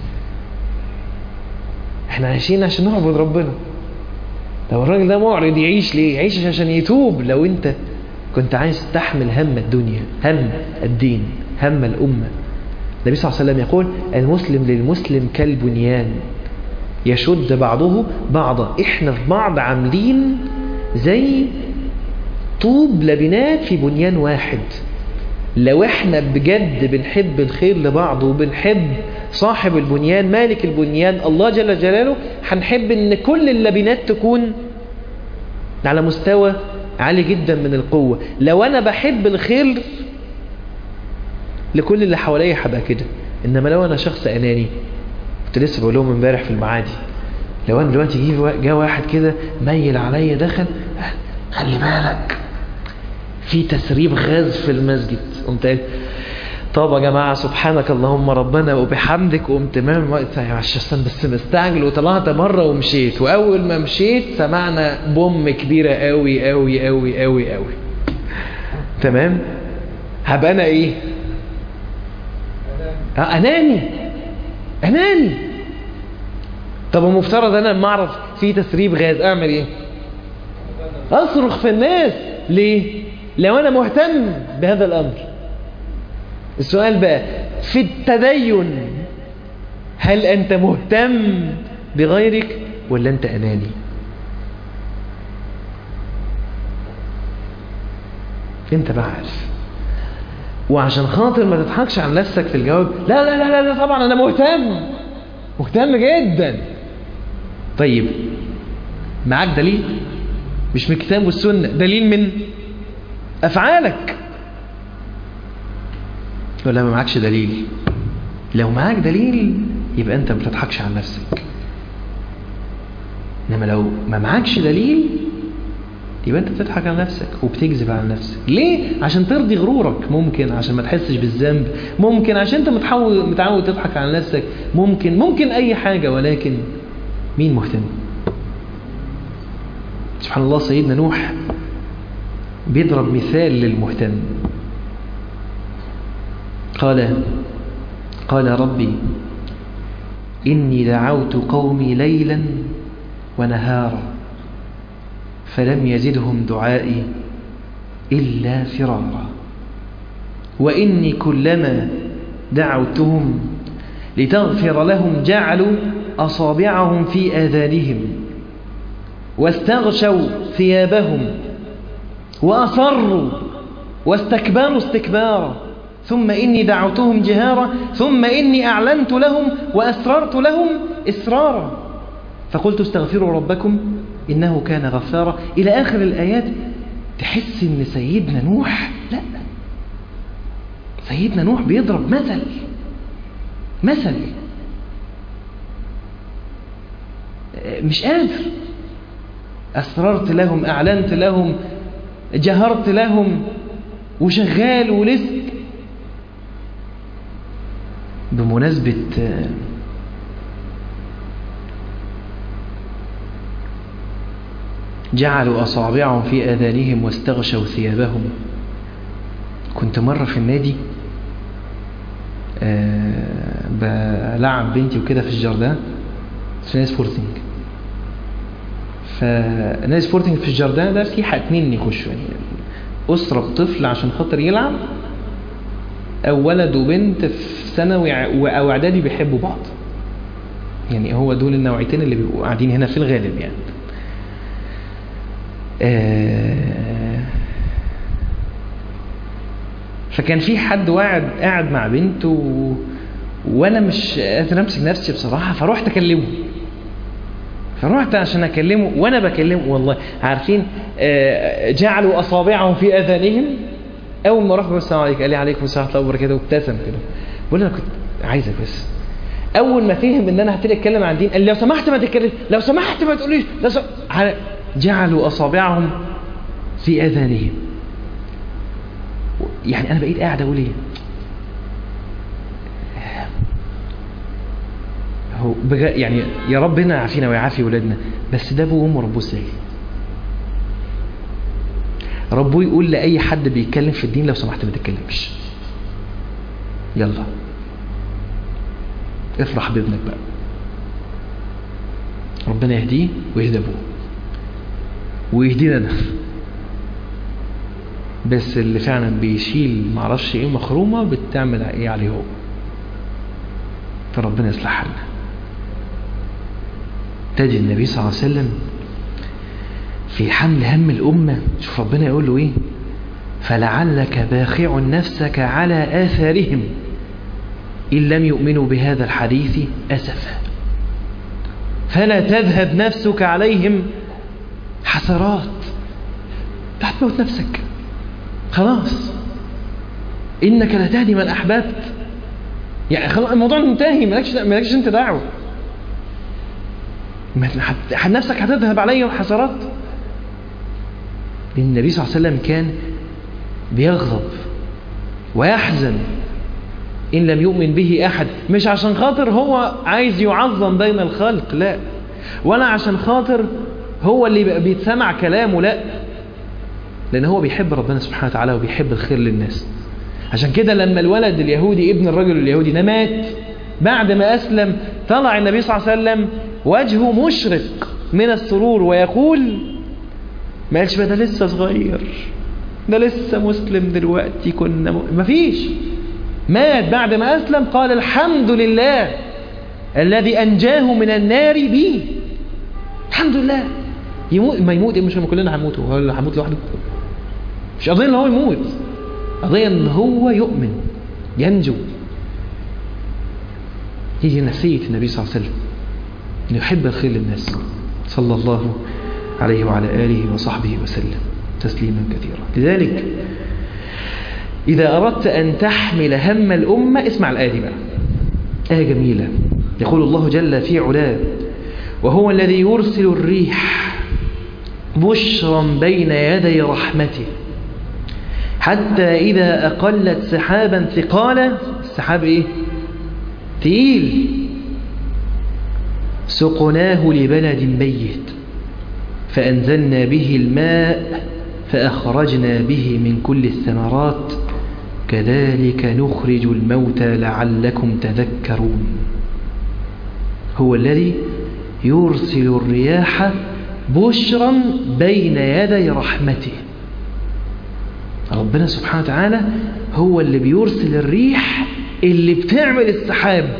احنا عايشين عشان نعبد ربنا لو الراجل ده معرض يعيش ليه يعيش عشان يتوب لو انت كنت عايز تحمل هم الدنيا هم الدين هم الأمة النبي صلى الله عليه وسلم يقول المسلم للمسلم كالبنيان يشد بعضه بعضا احنا في بعض عاملين زي طوب لبنات في بنيان واحد لو احنا بجد بنحب الخير لبعض وبنحب صاحب البنيان مالك البنيان الله جل جلاله هنحب ان كل اللبنات تكون على مستوى عالي جدا من القوة لو انا بحب الخير لكل اللي حواليا هبقى كده انما لو انا شخص اناني كنت لسه بقول لهم امبارح في المعادي لو انا دلوقتي جه جه واحد كده ميل عليا دخل خلي بالك في تسريب غاز في المسجد قمت قايل طب يا جماعة سبحانك اللهم ربنا وبحمدك وقمت تمام وقت عشان بس مستعجل وطلعت مرة ومشيت وأول ما مشيت سمعنا بوم كبيرة قوي قوي قوي قوي قوي تمام هبقى أنا إيه آه أناني أناني طب المفترض أنا لما أعرف في تسريب غاز أعمل إيه أصرخ في الناس ليه لو أنا مهتم بهذا الأمر السؤال بقى في التدين هل أنت مهتم بغيرك ولا أنت أناني أنت بقى عارف وعشان خاطر ما تضحكش على نفسك في الجواب لا لا لا لا طبعا أنا مهتم مهتم جدا طيب معاك دليل مش من الكتاب والسنة دليل من أفعالك ولا ما معكش دليل لو معاك دليل يبقى أنت ما بتضحكش على نفسك إنما لو ما معكش دليل يبقى أنت بتضحك على نفسك وبتكذب على نفسك ليه؟ عشان ترضي غرورك ممكن عشان ما تحسش بالذنب ممكن عشان أنت متعود متعود تضحك على نفسك ممكن ممكن أي حاجة ولكن مين مهتم؟ سبحان الله سيدنا نوح بيضرب مثال للمهتم قال قال ربي إني دعوت قومي ليلا ونهارا فلم يزدهم دعائي إلا فرارا وإني كلما دعوتهم لتغفر لهم جعلوا أصابعهم في آذانهم واستغشوا ثيابهم وأصروا واستكبروا استكبارا ثم إني دعوتهم جهارا ثم إني أعلنت لهم وأسررت لهم إسرارا فقلت استغفروا ربكم إنه كان غفارا إلى آخر الآيات تحس إن سيدنا نوح لا سيدنا نوح بيضرب مثل مثل مش قادر أسررت لهم أعلنت لهم جهرت لهم وشغال ولسه بمناسبة جعلوا أصابعهم في آذانهم واستغشوا ثيابهم كنت مرة في النادي أه بلعب بنتي وكده في الجردان في نادي سبورتنج فنادي سبورتنج في الجردان ده فيه اتنين يخشوا يعني أسرة بطفل عشان خاطر يلعب أو ولد وبنت في ثانوي أو إعدادي بيحبوا بعض يعني هو دول النوعيتين اللي بيبقوا قاعدين هنا في الغالب يعني آه فكان في حد قاعد قاعد مع بنته و... وانا مش قادر امسك نفسي بصراحه فروحت اكلمه فروحت عشان اكلمه وانا بكلمه والله عارفين آه جعلوا اصابعهم في اذانهم اول ما رحت السلام عليكم قال لي عليكم السلام ورحمه الله وبركاته وابتسم كده بقول انا كنت عايزك بس اول ما فهم ان انا هبتدي اتكلم عن الدين قال لي لو سمحت ما تتكلمش لو سمحت ما تقوليش لو سم... جعلوا اصابعهم في اذانهم يعني انا بقيت قاعد اقول ايه هو بجا يعني يا ربنا يعافينا ويعافي ولادنا بس ده ابوه وامه ربوه ازاي ربه يقول لأي حد بيتكلم في الدين لو سمحت ما تتكلمش يلا افرح بابنك بقى ربنا يهديه ويهدى ابوه ويهدينا انا بس اللي فعلا بيشيل معرفش ايه مخرومه بتعمل ايه عليه هو فربنا يصلح حالنا تجد النبي صلى الله عليه وسلم في حمل هم الأمة شوف ربنا يقول له إيه فلعلك باخع نفسك على آثارهم إن لم يؤمنوا بهذا الحديث أسفا فلا تذهب نفسك عليهم حسرات هتموت نفسك خلاص إنك لا تهدي من أحببت يعني خلاص الموضوع منتهي مالكش مالكش انت دعوه نفسك هتذهب عليه حسرات لأن النبي صلى الله عليه وسلم كان بيغضب ويحزن إن لم يؤمن به أحد مش عشان خاطر هو عايز يعظم بين الخلق لا ولا عشان خاطر هو اللي بيتسمع كلامه لا لأن هو بيحب ربنا سبحانه وتعالى وبيحب الخير للناس عشان كده لما الولد اليهودي ابن الرجل اليهودي ده مات بعد ما أسلم طلع النبي صلى الله عليه وسلم وجهه مشرق من السرور ويقول ما قالش ده لسه صغير ده لسه مسلم دلوقتي كنا م... مفيش مات بعد ما أسلم قال الحمد لله الذي أنجاه من النار بي الحمد لله يموت ما يموت مش هم كلنا هنموت هو اللي هيموت لوحده مش قضية ان هو يموت قضية ان هو يؤمن ينجو هي نفسية النبي صلى الله عليه وسلم انه يحب الخير للناس صلى الله عليه وعلى آله وصحبه وسلم تسليما كثيرا لذلك إذا أردت أن تحمل هم الأمة اسمع الآية دي بقى آية جميلة يقول الله جل في علاه وهو الذي يرسل الريح بشرا بين يدي رحمته حتى إذا أقلت سحابا ثقالا السحاب إيه تقيل سقناه لبلد ميت فأنزلنا به الماء فأخرجنا به من كل الثمرات كذلك نخرج الموتى لعلكم تذكرون هو الذي يرسل الرياح بشرا بين يدي رحمته ربنا سبحانه وتعالى هو اللي بيرسل الريح اللي بتعمل السحاب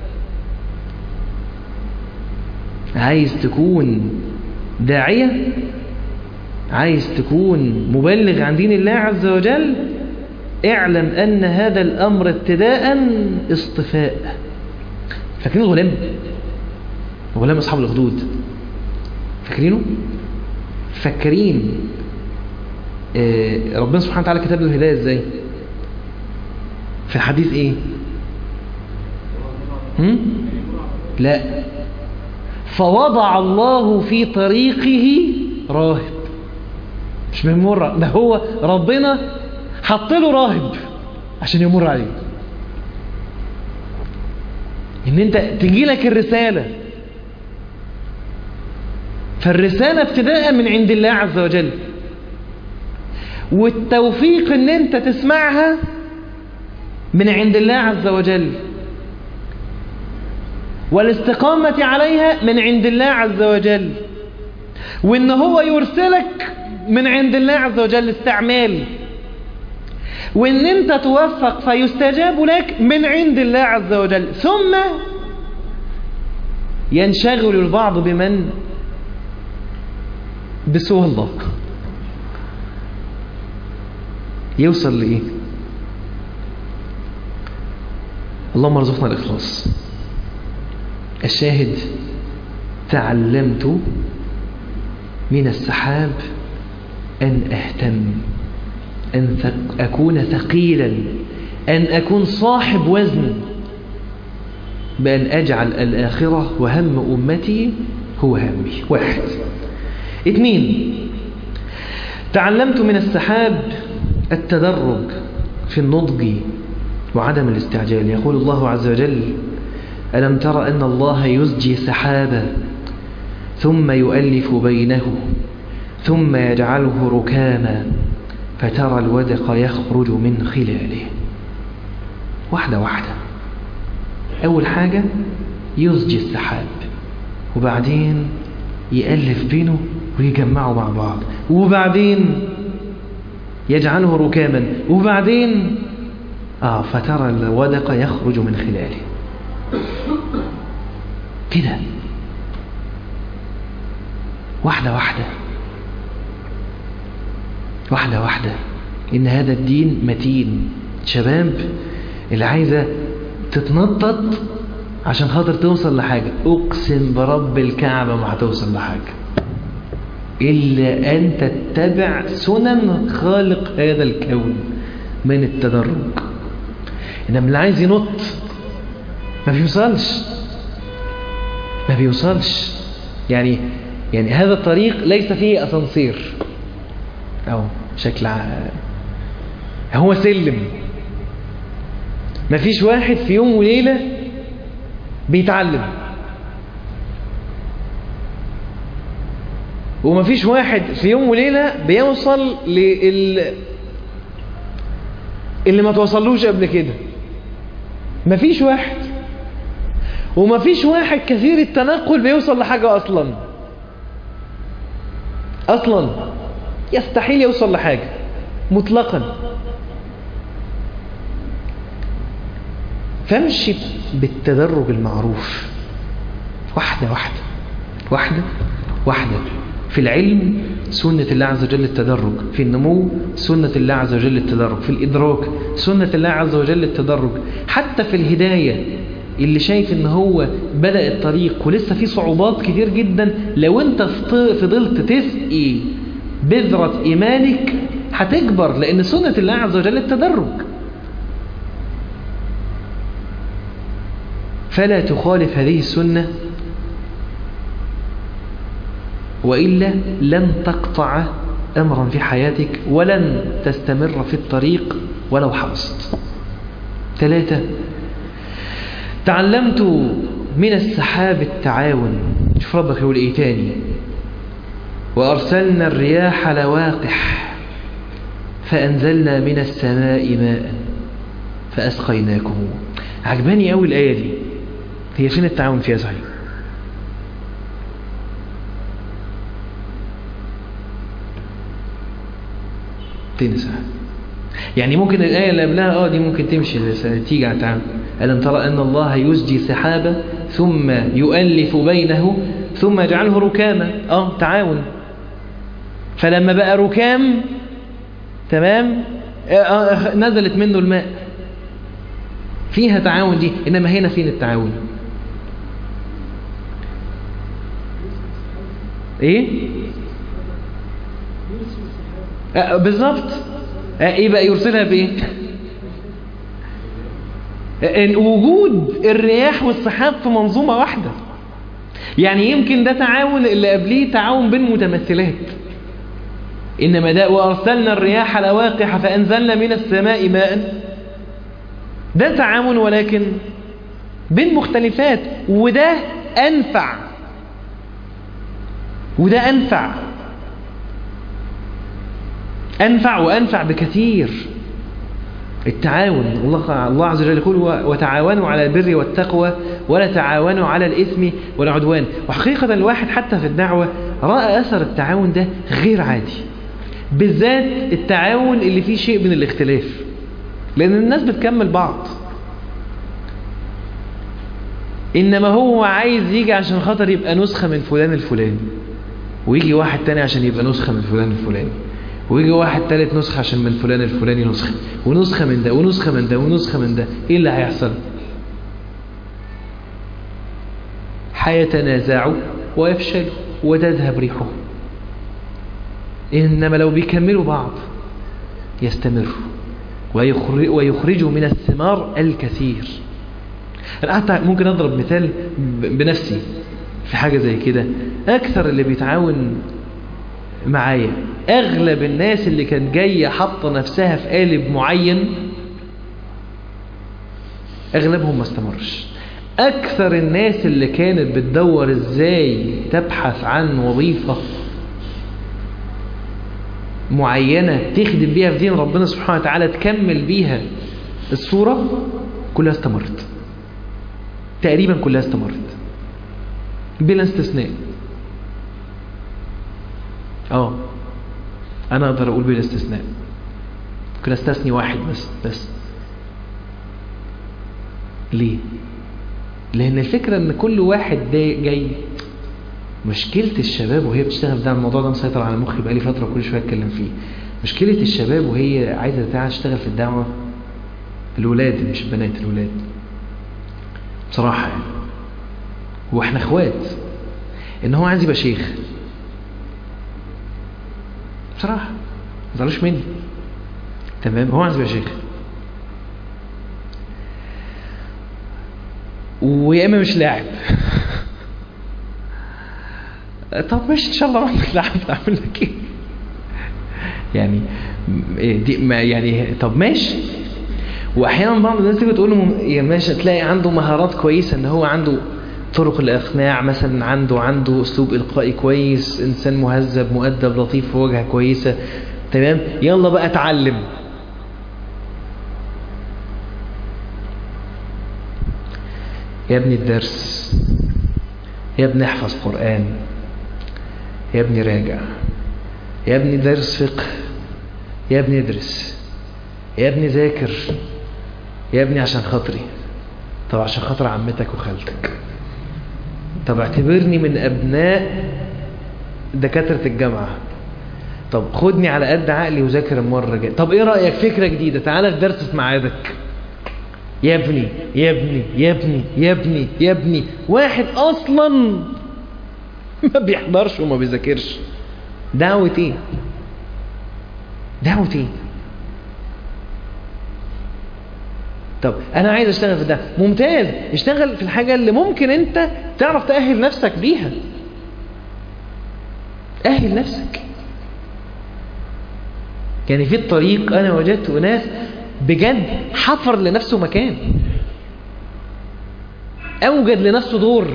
عايز تكون داعية عايز تكون مبلغ عن دين الله عز وجل اعلم أن هذا الأمر ابتداء اصطفاء فاكرين الغلام غلام أصحاب الأخدود فاكرينه فاكرين آه ربنا سبحانه وتعالى كتب له الهداية ازاي في الحديث ايه هم؟ لا فوضع الله في طريقه راهب مش بيمر ده هو ربنا حط له راهب عشان يمر عليه ان انت تجي لك الرسالة فالرسالة ابتداء من عند الله عز وجل والتوفيق ان انت تسمعها من عند الله عز وجل والاستقامة عليها من عند الله عز وجل وان هو يرسلك من عند الله عز وجل استعمال وان انت توفق فيستجاب لك من عند الله عز وجل ثم ينشغل البعض بمن بسوى الله يوصل لإيه اللهم ارزقنا الإخلاص الشاهد تعلمت من السحاب أن أهتم أن أكون ثقيلا أن أكون صاحب وزن بأن أجعل الآخرة وهم أمتي هو همي واحد اثنين تعلمت من السحاب التدرج في النضج وعدم الاستعجال يقول الله عز وجل ألم تر أن الله يزجي سحابا ثم يؤلف بينه ثم يجعله ركاما فترى الودق يخرج من خلاله واحدة واحدة أول حاجة يزجي السحاب وبعدين يألف بينه ويجمعه مع بعض وبعدين يجعله ركاما وبعدين آه فترى الودق يخرج من خلاله كده واحدة واحدة واحدة واحدة إن هذا الدين متين شباب اللي عايزة تتنطط عشان خاطر توصل لحاجة أقسم برب الكعبة ما هتوصل لحاجة إلا أن تتبع سنن خالق هذا الكون من التدرج إنما اللي عايز ينط ما بيوصلش ما بيوصلش يعني يعني هذا الطريق ليس فيه أسانسير أو بشكل عام هو سلم ما فيش واحد في يوم وليلة بيتعلم وما فيش واحد في يوم وليلة بيوصل لل اللي ما توصلوش قبل كده ما فيش واحد وما فيش واحد كثير التنقل بيوصل لحاجة أصلا أصلا يستحيل يوصل لحاجة مطلقا فامشي بالتدرج المعروف واحدة واحدة واحدة واحدة في العلم سنة الله عز وجل التدرج في النمو سنة الله عز وجل التدرج في الإدراك سنة الله عز وجل التدرج حتى في الهداية اللي شايف ان هو بدأ الطريق ولسه في صعوبات كتير جدا لو انت فضلت تسقي بذرة ايمانك هتكبر لان سنة الله عز وجل التدرج فلا تخالف هذه السنة وإلا لن تقطع أمرا في حياتك ولن تستمر في الطريق ولو حرصت ثلاثة تعلمت من السحاب التعاون شوف ربك يقول ايه تاني وأرسلنا الرياح لواقح فأنزلنا من السماء ماء فأسقيناكم عجباني أول الآية دي هي فين التعاون فيها صحيح فين صحيح يعني ممكن الآية اللي قبلها اه دي ممكن تمشي تيجي على التعاون ألم ترى أن الله يزجي سحابة ثم يؤلف بينه ثم يجعله ركاما اه تعاون فلما بقى ركام تمام آه نزلت منه الماء فيها تعاون دي إنما هنا فين التعاون ايه آه بالظبط آه ايه بقى يرسلها بايه ان وجود الرياح والسحاب في منظومة واحدة يعني يمكن ده تعاون اللي قبليه تعاون بين متمثلات إنما ده وأرسلنا الرياح لواقح فأنزلنا من السماء ماء ده تعاون ولكن بين مختلفات وده أنفع وده أنفع أنفع وأنفع بكثير التعاون الله الله عز وجل يقول وتعاونوا على البر والتقوى ولا تعاونوا على الإثم والعدوان وحقيقة الواحد حتى في الدعوة رأى أثر التعاون ده غير عادي بالذات التعاون اللي فيه شيء من الاختلاف لأن الناس بتكمل بعض إنما هو عايز يجي عشان خاطر يبقى نسخة من فلان الفلاني ويجي واحد تاني عشان يبقى نسخة من فلان الفلاني ويجي واحد تالت نسخة عشان من فلان الفلاني نسخة ونسخة من ده ونسخة من ده ونسخة من ده ايه اللي هيحصل هيتنازعوا ويفشلوا وتذهب ريحهم إنما لو بيكملوا بعض يستمروا ويخرجوا من الثمار الكثير أنا حتى ممكن أضرب مثال بنفسي في حاجة زي كده أكثر اللي بيتعاون معايا أغلب الناس اللي كانت جاية حاطة نفسها في قالب معين أغلبهم ما استمرش أكثر الناس اللي كانت بتدور إزاي تبحث عن وظيفة معينة تخدم بيها في دين ربنا سبحانه وتعالى تكمل بيها الصورة كلها استمرت تقريبا كلها استمرت بلا استثناء اه انا اقدر اقول بلا استثناء ممكن استثني واحد بس بس ليه لان الفكرة ان كل واحد ده جاي مشكلة الشباب وهي بتشتغل ده الموضوع ده مسيطر على مخي بقالي فترة كل شوية اتكلم فيه مشكلة الشباب وهي عايزة تعالى تشتغل في الدعوة الولاد مش البنات الولاد بصراحة يعني واحنا اخوات ان هو عايز يبقى شيخ بصراحة ما تزعلوش مني تمام هو عايز يبقى شيخ ويا اما مش لاعب طب ماشي ان شاء الله رحمة لاعب اعمل لك ايه يعني دي ما يعني طب ماشي واحيانا بعض الناس تيجي تقول له يا ماشي تلاقي عنده مهارات كويسه ان هو عنده طرق الاقناع مثلا عنده عنده اسلوب القائي كويس انسان مهذب مؤدب لطيف وجهه كويسه تمام يلا بقى اتعلم يا ابني الدرس يا ابني احفظ قرآن يا ابني راجع يا ابني درس فقه يا ابني ادرس يا ابني ذاكر يا ابني عشان خاطري طب عشان خاطر عمتك وخالتك طب اعتبرني من ابناء دكاترة الجامعة طب خدني على قد عقلي وذاكر المرة الجاية طب ايه رأيك فكرة جديدة تعالى في درس في ميعادك يا ابني يا ابني يا ابني يا ابني يا ابني واحد اصلا ما بيحضرش وما بيذاكرش دعوة ايه دعوة ايه طب انا عايز اشتغل في ده ممتاز اشتغل في الحاجة اللي ممكن انت تعرف تأهل نفسك بيها أهل نفسك يعني في الطريق أنا وجدت أناس بجد حفر لنفسه مكان أوجد لنفسه دور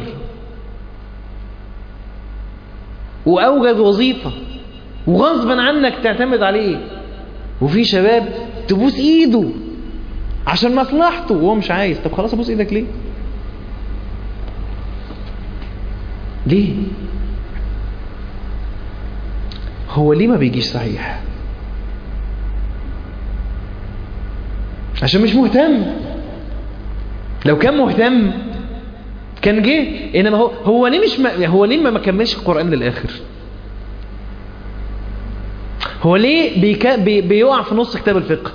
وأوجد وظيفة وغصبا عنك تعتمد عليه وفي شباب تبوس ايده عشان مصلحته وهو مش عايز طب خلاص ابوس ايدك ليه ليه هو ليه ما بيجيش صحيح عشان مش مهتم لو كان مهتم كان جه انما هو هو ليه مش ما هو ليه ما كملش القران للاخر هو ليه بيكا بي بيقع في نص كتاب الفقه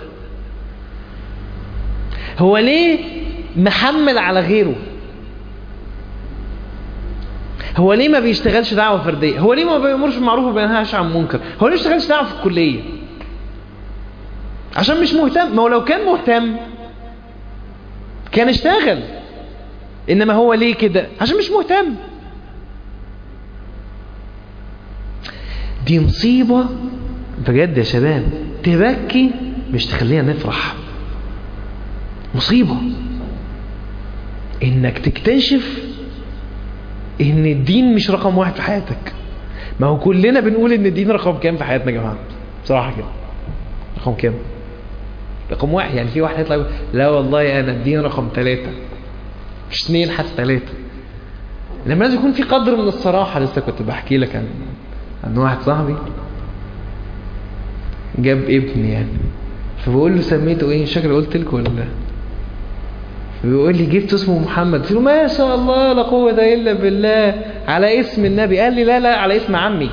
هو ليه محمل على غيره هو ليه ما بيشتغلش دعوة فردية هو ليه ما بيأمرش بالمعروف وما بينهاش عن منكر هو ليه ما بيشتغلش دعوة في الكلية عشان مش مهتم ما هو لو كان مهتم كان اشتغل انما هو ليه كده عشان مش مهتم دي مصيبة بجد يا شباب تبكي مش تخلينا نفرح مصيبة انك تكتشف ان الدين مش رقم واحد في حياتك ما هو كلنا بنقول ان الدين رقم كام في حياتنا يا جماعة بصراحة كده رقم كام رقم واحد يعني في واحد يطلع يقول لا والله انا الدين رقم ثلاثة مش اثنين حتى ثلاثة لما لازم يكون في قدر من الصراحة لسه كنت بحكي لك عن عن واحد صاحبي جاب ابن يعني فبقول له سميته ايه شكل قلت لكم ولا بيقول لي جبت اسمه محمد قلت له ما شاء الله لا قوة الا بالله على اسم النبي قال لي لا لا على اسم عمي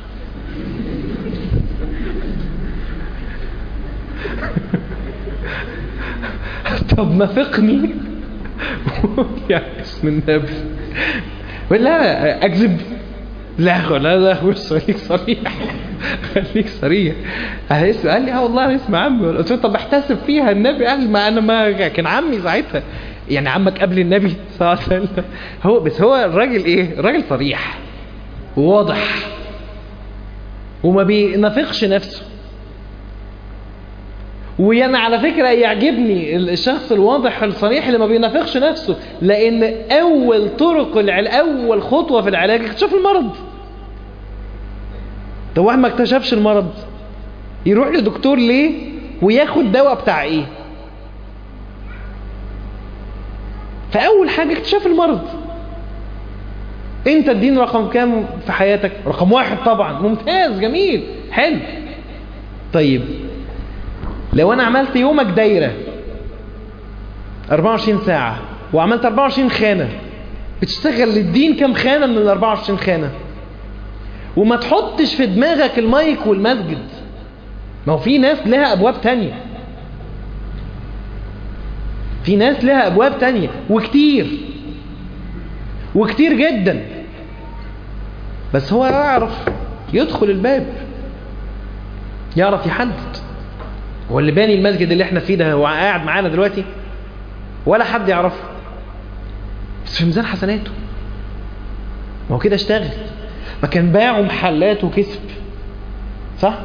طب نافقني يعني اسم النبي لا لا اكذب لا لا لا بص خليك صريح خليك صريح قال لي اه والله اسم عمي قلت له طب احتسب فيها النبي قال ما انا ما كان عمي ساعتها يعني عمك قبل النبي صلى الله عليه وسلم هو بس هو الراجل ايه الراجل صريح وواضح وما بينافقش نفسه ويعني على فكرة يعجبني الشخص الواضح الصريح اللي ما بينافقش نفسه لان اول طرق العلاج اول خطوة في العلاج اكتشاف المرض طب واحد ما اكتشفش المرض يروح لدكتور ليه وياخد دواء بتاع ايه فاول حاجة اكتشاف المرض انت الدين رقم كام في حياتك رقم واحد طبعا ممتاز جميل حلو طيب لو انا عملت يومك دايرة 24 ساعة وعملت 24 خانة بتشتغل للدين كم خانة من ال 24 خانة وما تحطش في دماغك المايك والمسجد ما هو في ناس لها ابواب تانية في ناس لها ابواب تانية وكتير وكتير جدا بس هو يعرف يدخل الباب يعرف يحدد هو اللي باني المسجد اللي احنا فيه ده هو قاعد معانا دلوقتي ولا حد يعرفه بس في ميزان حسناته ما هو كده اشتغل ما كان باعه محلات وكسب صح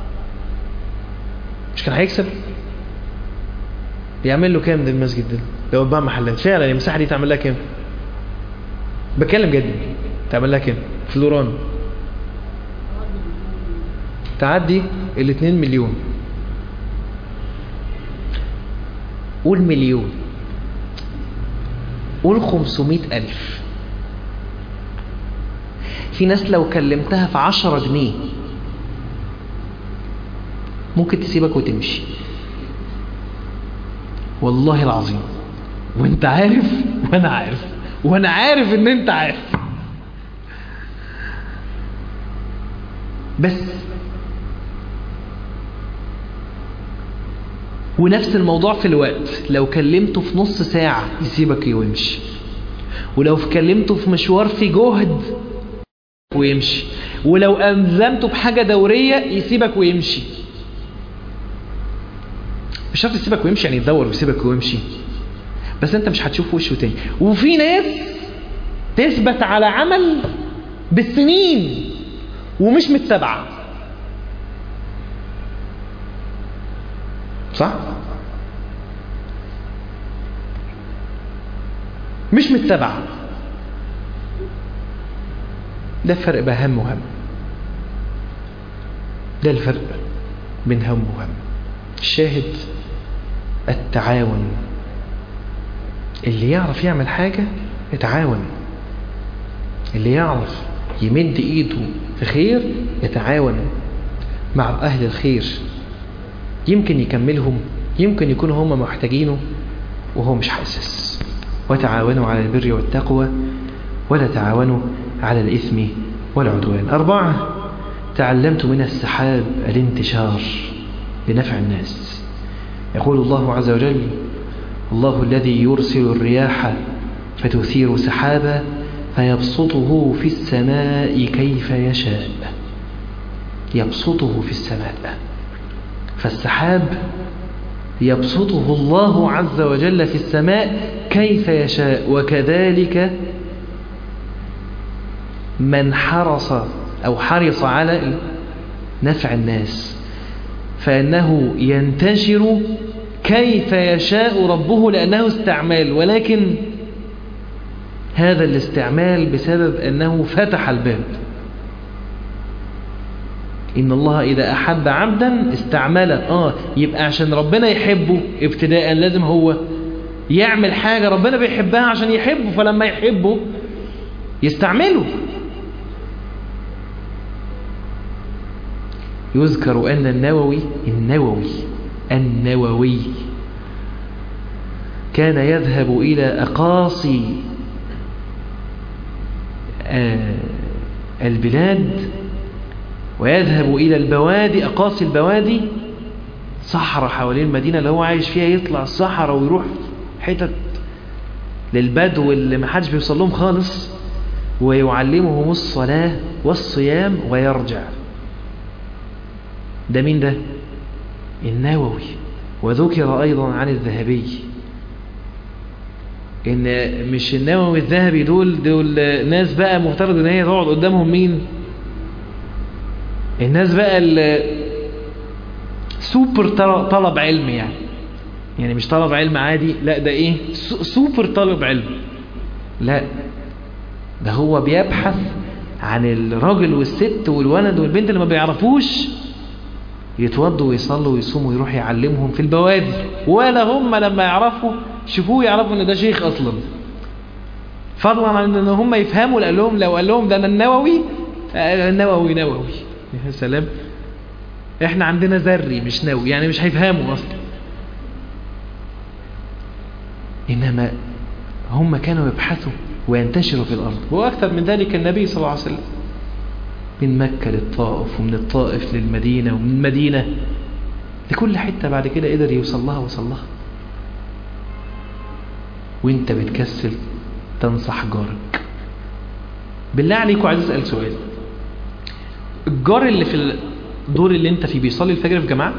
مش كان هيكسب يعمل له كام ده المسجد ده لو باع محلات فعلا المساحه دي تعمل لها كام بتكلم جد تعمل لها كام فلوران تعدي ال 2 مليون قول مليون قول 500 ألف في ناس لو كلمتها في 10 جنيه ممكن تسيبك وتمشي والله العظيم وانت عارف وانا عارف وانا عارف ان انت عارف بس ونفس الموضوع في الوقت لو كلمته في نص ساعة يسيبك ويمشي ولو كلمته في مشوار في جهد ويمشي ولو ألزمته بحاجة دورية يسيبك ويمشي مش شرط يسيبك ويمشي يعني يدور ويسيبك ويمشي بس انت مش هتشوف وشه تاني وفي ناس تثبت على عمل بالسنين ومش متبعه صح مش متبعه ده الفرق بين هم وهم ده الفرق بين هم وهم الشاهد التعاون اللي يعرف يعمل حاجة يتعاون اللي يعرف يمد ايده في خير يتعاون مع اهل الخير يمكن يكملهم يمكن يكونوا هم محتاجينه وهو مش حاسس وتعاونوا على البر والتقوى ولا تعاونوا على الإثم والعدوان أربعة تعلمت من السحاب الانتشار لنفع الناس يقول الله عز وجل الله الذي يرسل الرياح فتثير سحابا فيبسطه في السماء كيف يشاء يبسطه في السماء فالسحاب يبسطه الله عز وجل في السماء كيف يشاء وكذلك من حرص أو حرص على نفع الناس فإنه ينتشر كيف يشاء ربه لأنه استعمال ولكن هذا الاستعمال بسبب أنه فتح الباب إن الله إذا أحب عبدا استعمله آه يبقى عشان ربنا يحبه ابتداء لازم هو يعمل حاجة ربنا بيحبها عشان يحبه فلما يحبه يستعمله يذكر أن النووي النووي النووي كان يذهب إلى أقاصي البلاد ويذهب إلى البوادي أقاصي البوادي صحراء حوالين المدينة اللي هو عايش فيها يطلع الصحراء ويروح حتت للبدو اللي ما حدش بيوصل لهم خالص ويعلمهم الصلاة والصيام ويرجع ده مين ده النووي وذكر أيضا عن الذهبي إن مش النووي الذهبي دول دول ناس بقى مفترض إن هي تقعد قدامهم مين الناس بقى سوبر طلب علم يعني يعني مش طلب علم عادي لا ده ايه سوبر طلب علم لا ده هو بيبحث عن الراجل والست والولد والبنت اللي ما بيعرفوش يتوضوا ويصلوا ويصوموا ويروح يعلمهم في البوادي ولا هم لما يعرفوا شوفوه يعرفوا ان ده شيخ اصلا فضلا عن ان هم يفهموا قال لهم لو قال لهم ده انا النووي آه، النووي نووي يا سلام احنا عندنا ذري مش نووي يعني مش هيفهموا اصلا انما هم كانوا يبحثوا وينتشروا في الارض واكثر من ذلك النبي صلى الله عليه وسلم من مكة للطائف ومن الطائف للمدينة ومن المدينة لكل حتة بعد كده قدر يوصل لها وصل لها وانت بتكسل تنصح جارك بالله عليك وعايز اسال سؤال الجار اللي في الدور اللي انت فيه بيصلي الفجر في جماعه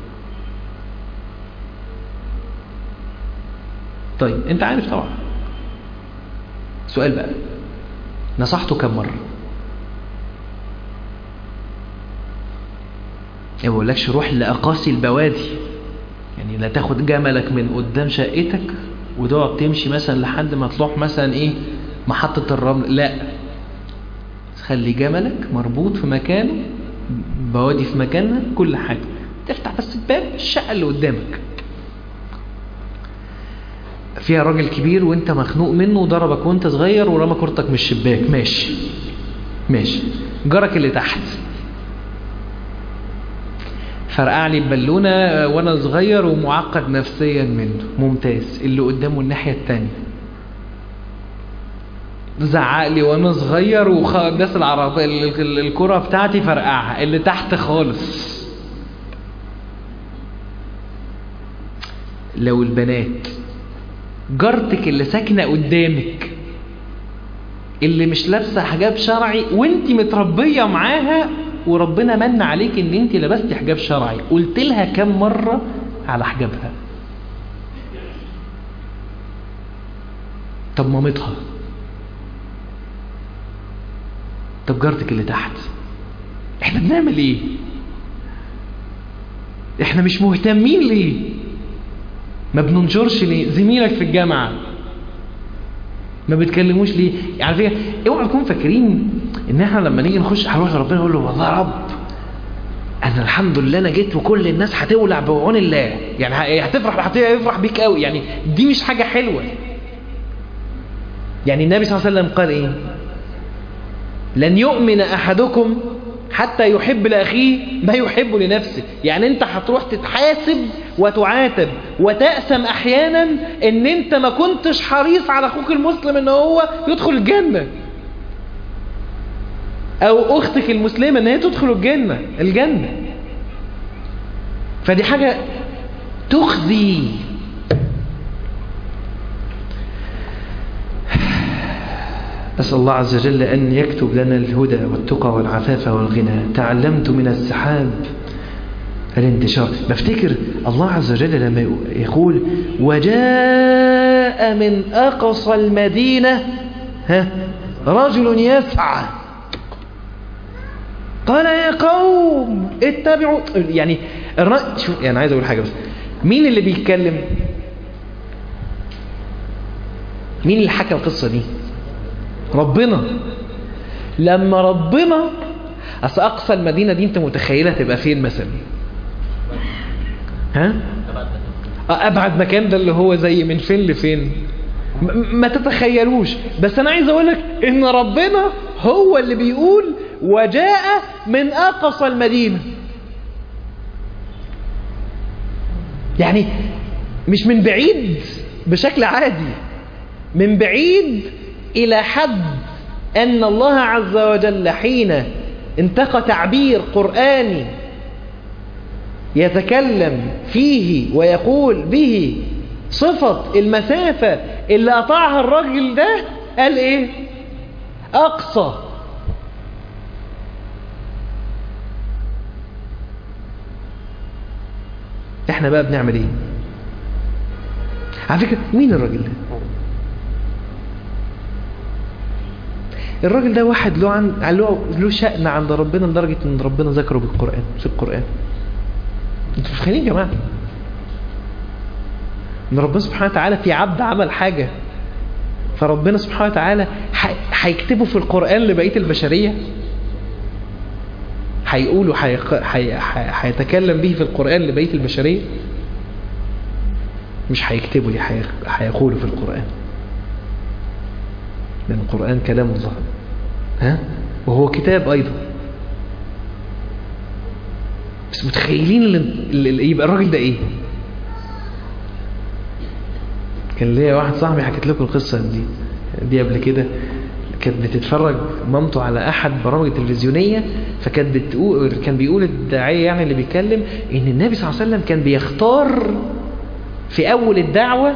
طيب انت عارف طبعا سؤال بقى نصحته كم مره ما بقولكش روح لاقاصي البوادي يعني لا تاخد جملك من قدام شقتك وتقعد تمشي مثلا لحد ما تروح مثلا ايه محطة الرمل لا خلي جملك مربوط في مكانه بوادي في مكانها كل حاجة تفتح بس الباب الشقة اللي قدامك فيها راجل كبير وانت مخنوق منه وضربك وانت صغير ورمى كورتك من الشباك ماشي ماشي جارك اللي تحت فرقع لي البالونة وانا صغير ومعقد نفسيا منه ممتاز اللي قدامه الناحية التانية زعق لي وانا صغير وداس العربية الكرة بتاعتي فرقعها اللي تحت خالص لو البنات جارتك اللي ساكنة قدامك اللي مش لابسة حجاب شرعي وانت متربية معاها وربنا من عليك ان انت لبست حجاب شرعي قلت لها كم مرة على حجابها طب مامتها طب جارتك اللي تحت احنا بنعمل ايه احنا مش مهتمين ليه ما بننشرش ليه زميلك في الجامعة ما بتكلموش ليه يعني فكرة اوعوا تكونوا فاكرين ان احنا لما نيجي نخش هنروح لربنا نقول له والله يا رب انا الحمد لله انا جيت وكل الناس هتولع بعون الله يعني هتفرح هتفرح بيك قوي يعني دي مش حاجة حلوة يعني النبي صلى الله عليه وسلم قال ايه لن يؤمن احدكم حتى يحب لاخيه ما يحب لنفسه يعني انت هتروح تتحاسب وتعاتب وتأسم احيانا ان انت ما كنتش حريص على اخوك المسلم ان هو يدخل الجنة او اختك المسلمة ان هي تدخل الجنة الجنة فدي حاجة تخزي أسأل الله عز وجل أن يكتب لنا الهدى والتقى والعفاف والغنى تعلمت من السحاب الانتشار بفتكر الله عز وجل لما يقول وجاء من أقصى المدينة ها رجل يسعى قال يا قوم اتبعوا يعني شوف يعني عايز أقول حاجة بس مين اللي بيتكلم مين اللي حكى القصة دي ربنا لما ربنا اصل اقصى المدينه دي انت متخيلها تبقى فين مثلا ها ابعد مكان ده اللي هو زي من فين لفين ما تتخيلوش بس انا عايز اقولك ان ربنا هو اللي بيقول وجاء من اقصى المدينه يعني مش من بعيد بشكل عادي من بعيد إلى حد أن الله عز وجل حين انتقى تعبير قرآني يتكلم فيه ويقول به صفة المسافة اللي قطعها الرجل ده قال ايه أقصى احنا بقى بنعمل ايه على فكرة مين الراجل ده الراجل ده واحد له عن له له شأن عند ربنا لدرجة ان ربنا ذكره بالقرآن في القرآن انتوا متخيلين يا جماعة ان ربنا سبحانه وتعالى في عبد عمل حاجة فربنا سبحانه وتعالى هيكتبه في القرآن لبقية البشرية هيقولوا هيتكلم به في القرآن لبقية البشرية مش هيكتبوا دي هيقولوا في القرآن لأن القرآن كلام الله ها وهو كتاب أيضا بس متخيلين اللي اللي يبقى الراجل ده ايه كان ليا واحد صاحبي حكيت لكم القصة دي دي قبل كده كانت بتتفرج مامته على احد برامج التلفزيونية فكانت بتقول كان بيقول الداعية يعني اللي بيتكلم ان النبي صلى الله عليه وسلم كان بيختار في اول الدعوة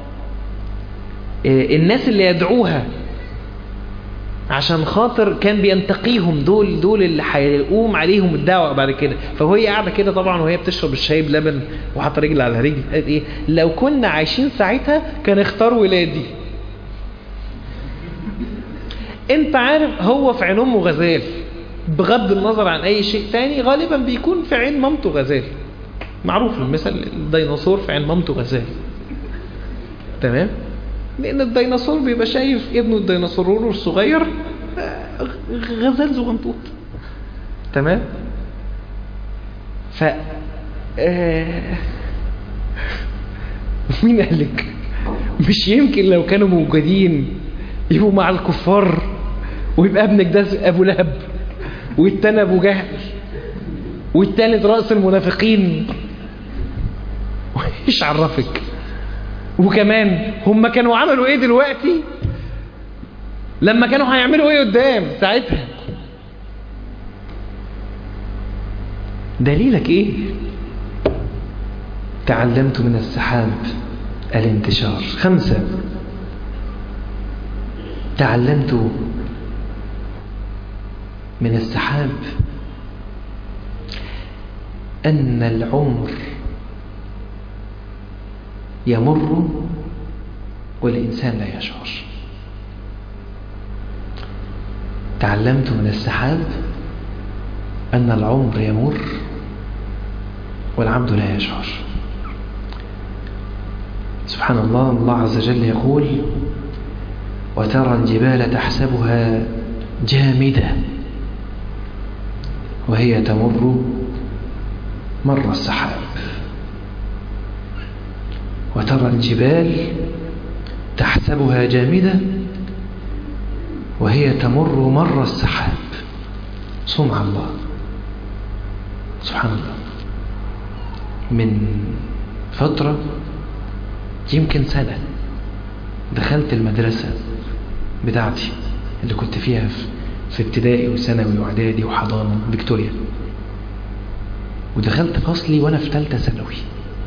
الناس اللي يدعوها عشان خاطر كان بينتقيهم دول دول اللي هيقوم عليهم الدعوه بعد كده فوهي قاعده كده طبعا وهي بتشرب الشاي بلبن وحاطه رجل على رجل قالت ايه لو كنا عايشين ساعتها كان اختار ولادي انت عارف هو في عين امه غزال بغض النظر عن اي شيء تاني غالبا بيكون في عين مامته غزال معروف المثل الديناصور في عين مامته غزال تمام لان الديناصور بيبقى شايف ابنه الديناصور الصغير غزال زغنطوط تمام ف آه... مين قال لك مش يمكن لو كانوا موجودين يبقوا مع الكفار ويبقى ابنك ده ابو لهب والتاني ابو جهل والتالت راس المنافقين ايش عرفك وكمان هم كانوا عملوا ايه دلوقتي لما كانوا هيعملوا ايه قدام ساعتها دليلك ايه تعلمت من السحاب الانتشار خمسة تعلمت من السحاب أن العمر يمر والإنسان لا يشعر تعلمت من السحاب أن العمر يمر والعبد لا يشعر سبحان الله الله عز وجل يقول وترى الجبال تحسبها جامدة وهي تمر مر السحاب وترى الجبال تحسبها جامدة وهي تمر مر السحاب صنع الله سبحان الله من فترة يمكن سنة دخلت المدرسة بتاعتي اللي كنت فيها في ابتدائي وثانوي واعدادي وحضانة فيكتوريا ودخلت فصلي وانا في ثالثه ثانوي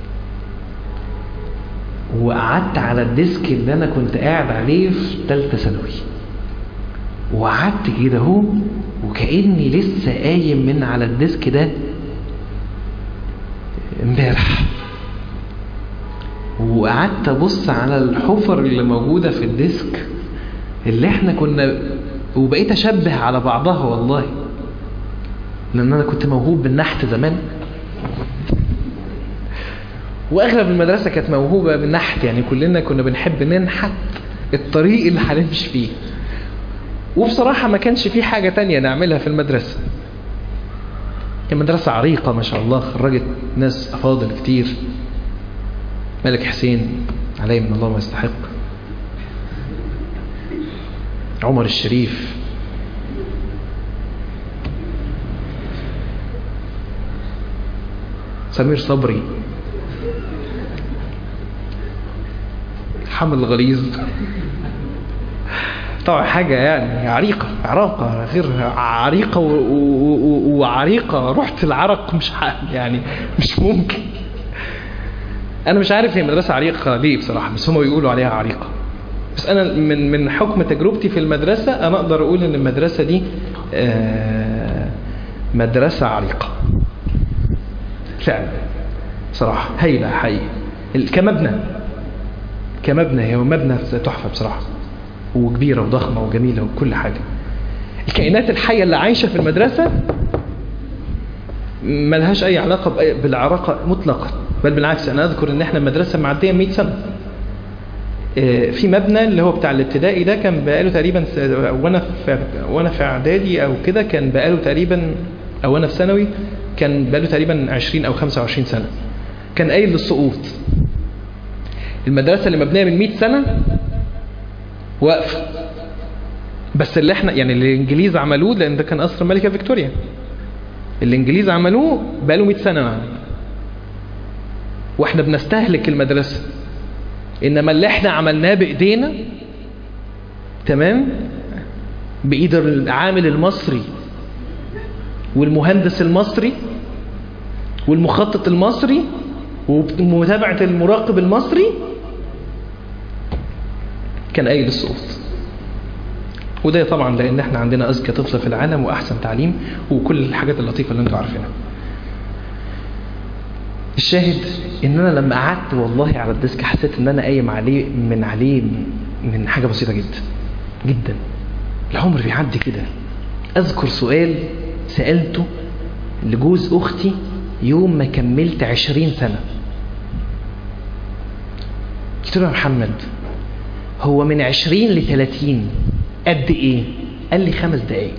وقعدت على الديسك اللي انا كنت قاعد عليه في ثالثه ثانوي وقعدت كده اهو وكاني لسه قايم من على الديسك ده امبارح وقعدت ابص على الحفر اللي موجوده في الديسك اللي احنا كنا وبقيت اشبه على بعضها والله لان انا كنت موهوب بالنحت زمان واغلب المدرسه كانت موهوبه بالنحت يعني كلنا كنا بنحب ننحت الطريق اللي هنمشي فيه وبصراحه ما كانش في حاجه تانية نعملها في المدرسه كان مدرسه عريقه ما شاء الله خرجت ناس افاضل كتير ملك حسين عليه من الله ما يستحق عمر الشريف سمير صبري حمل غليظ طبعا حاجة يعني عريقة عراقة غير عريقة و... و... وعريقة رحت العرق مش يعني مش ممكن أنا مش عارف هي مدرسة عريقة ليه بصراحة بس هم بيقولوا عليها عريقة بس أنا من من حكم تجربتي في المدرسة أنا أقدر أقول إن المدرسة دي مدرسة عريقة فعلا صراحة هايلة حقيقي كمبنى كمبنى هي مبنى تحفة بصراحة وكبيرة وضخمة وجميلة وكل حاجة الكائنات الحية اللي عايشة في المدرسة ملهاش أي علاقة بالعراقة مطلقا بل بالعكس أنا أذكر إن إحنا المدرسة معدية 100 سنة في مبنى اللي هو بتاع الابتدائي ده كان بقاله تقريبا وانا في وانا في اعدادي او كده كان بقاله تقريبا او انا في ثانوي كان بقاله تقريبا 20 او 25 سنه كان قايل للسقوط المدرسه اللي مبنيه من 100 سنه واقفه بس اللي احنا يعني اللي الانجليز عملوه لان ده كان قصر الملكه فيكتوريا الانجليز عملوه بقاله 100 سنه واحنا بنستهلك المدرسه انما اللي احنا عملناه بايدينا تمام بايد العامل المصري والمهندس المصري والمخطط المصري ومتابعة المراقب المصري كان قايل الصوت وده طبعا لان احنا عندنا اذكى طفل في العالم واحسن تعليم وكل الحاجات اللطيفه اللي انتوا عارفينها الشاهد ان انا لما قعدت والله على الديسك حسيت ان انا قايم عليه من عليه من حاجه بسيطه جدا جدا العمر بيعدي كده اذكر سؤال سالته لجوز اختي يوم ما كملت عشرين سنه قلت له يا محمد هو من عشرين لثلاثين قد ايه قال لي خمس دقايق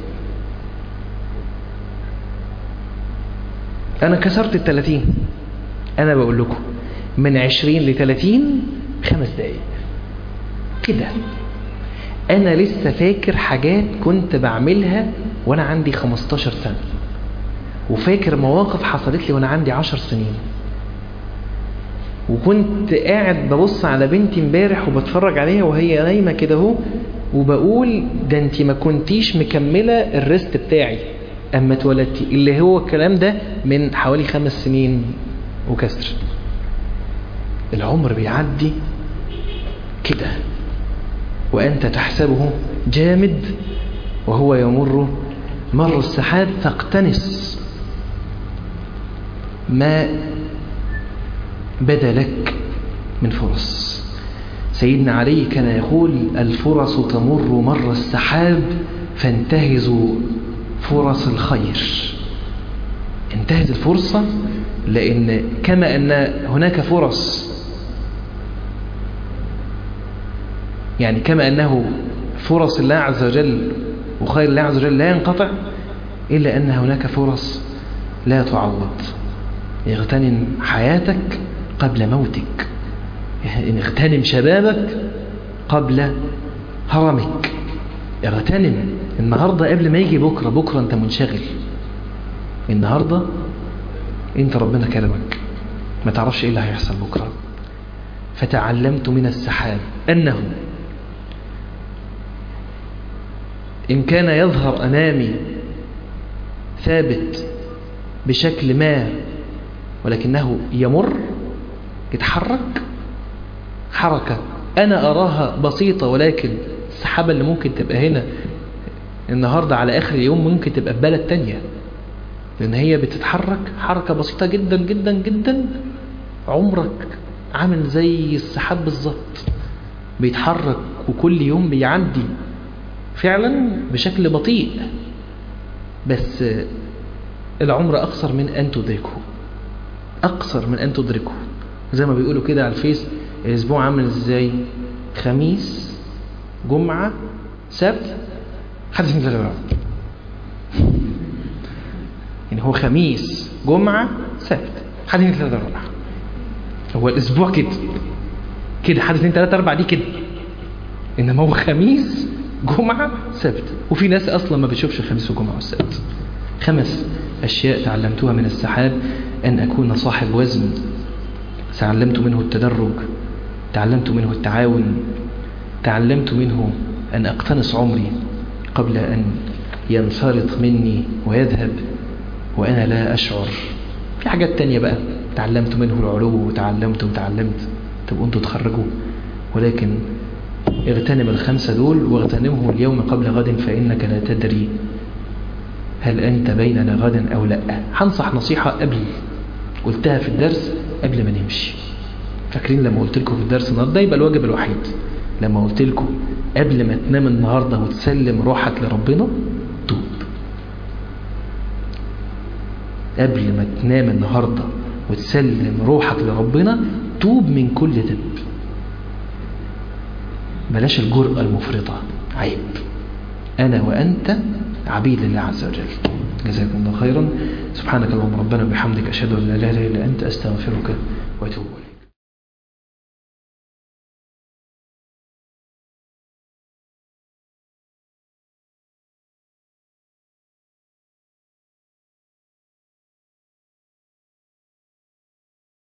انا كسرت الثلاثين انا بقول لكم من عشرين لثلاثين خمس دقايق كده انا لسه فاكر حاجات كنت بعملها وانا عندي 15 سنة وفاكر مواقف حصلت لي وانا عندي 10 سنين وكنت قاعد ببص على بنتي امبارح وبتفرج عليها وهي نايمة كده اهو وبقول ده انت ما كنتيش مكملة الريست بتاعي اما اتولدتي اللي هو الكلام ده من حوالي خمس سنين وكسر العمر بيعدي كده وأنت تحسبه جامد وهو يمر مر السحاب فاقتنص ما بدا لك من فرص سيدنا علي كان يقول الفرص تمر مر السحاب فانتهزوا فرص الخير انتهز الفرصة لأن كما أن هناك فرص يعني كما أنه فرص الله عز وجل وخير الله عز وجل لا ينقطع إلا أن هناك فرص لا تعوض اغتنم حياتك قبل موتك اغتنم شبابك قبل هرمك اغتنم النهاردة قبل ما يجي بكرة بكرة انت منشغل النهاردة انت ربنا كرمك ما تعرفش ايه اللي هيحصل بكرة فتعلمت من السحاب انه ان كان يظهر امامي ثابت بشكل ما ولكنه يمر يتحرك حركة أنا أراها بسيطة ولكن السحابة اللي ممكن تبقى هنا النهاردة على آخر اليوم ممكن تبقى في بلد تانية لأن هي بتتحرك حركة بسيطة جدا جدا جدا عمرك عامل زي السحاب بالظبط بيتحرك وكل يوم بيعدي فعلا بشكل بطيء بس العمر أقصر من أن تدركه أقصر من أن تدركه زي ما بيقولوا كده على الفيس الأسبوع عامل إزاي خميس جمعة سبت حد من ثلاثة يعني هو خميس جمعة سبت حد من ثلاثة أربعة هو الأسبوع كده كده حد اثنين ثلاثة أربعة دي كده إنما هو خميس جمعة سبت وفي ناس أصلا ما بتشوفش الخميس والجمعة والسبت خمس أشياء تعلمتها من السحاب أن أكون صاحب وزن تعلمت منه التدرج تعلمت منه التعاون تعلمت منه أن أقتنص عمري قبل أن ينفرط مني ويذهب وأنا لا أشعر في حاجات تانية بقى تعلمت منه العلو وتعلمت وتعلمت طب أنتوا تخرجوا ولكن اغتنم الخمسة دول واغتنمه اليوم قبل غد فإنك لا تدري هل أنت بيننا غدا أو لا هنصح نصيحة قبل قلتها في الدرس قبل ما نمشي فاكرين لما قلت لكم في الدرس النهارده ده يبقى الواجب الوحيد لما قلت لكم قبل ما تنام النهارده وتسلم روحك لربنا توب قبل ما تنام النهارده وتسلم روحك لربنا توب من كل ذنب بلاش الجرأة المفرطة عيب أنا وأنت عبيد لله عز وجل جزاكم الله خيرا سبحانك اللهم ربنا وبحمدك أشهد أن لا إله إلا أنت أستغفرك وأتوب إليك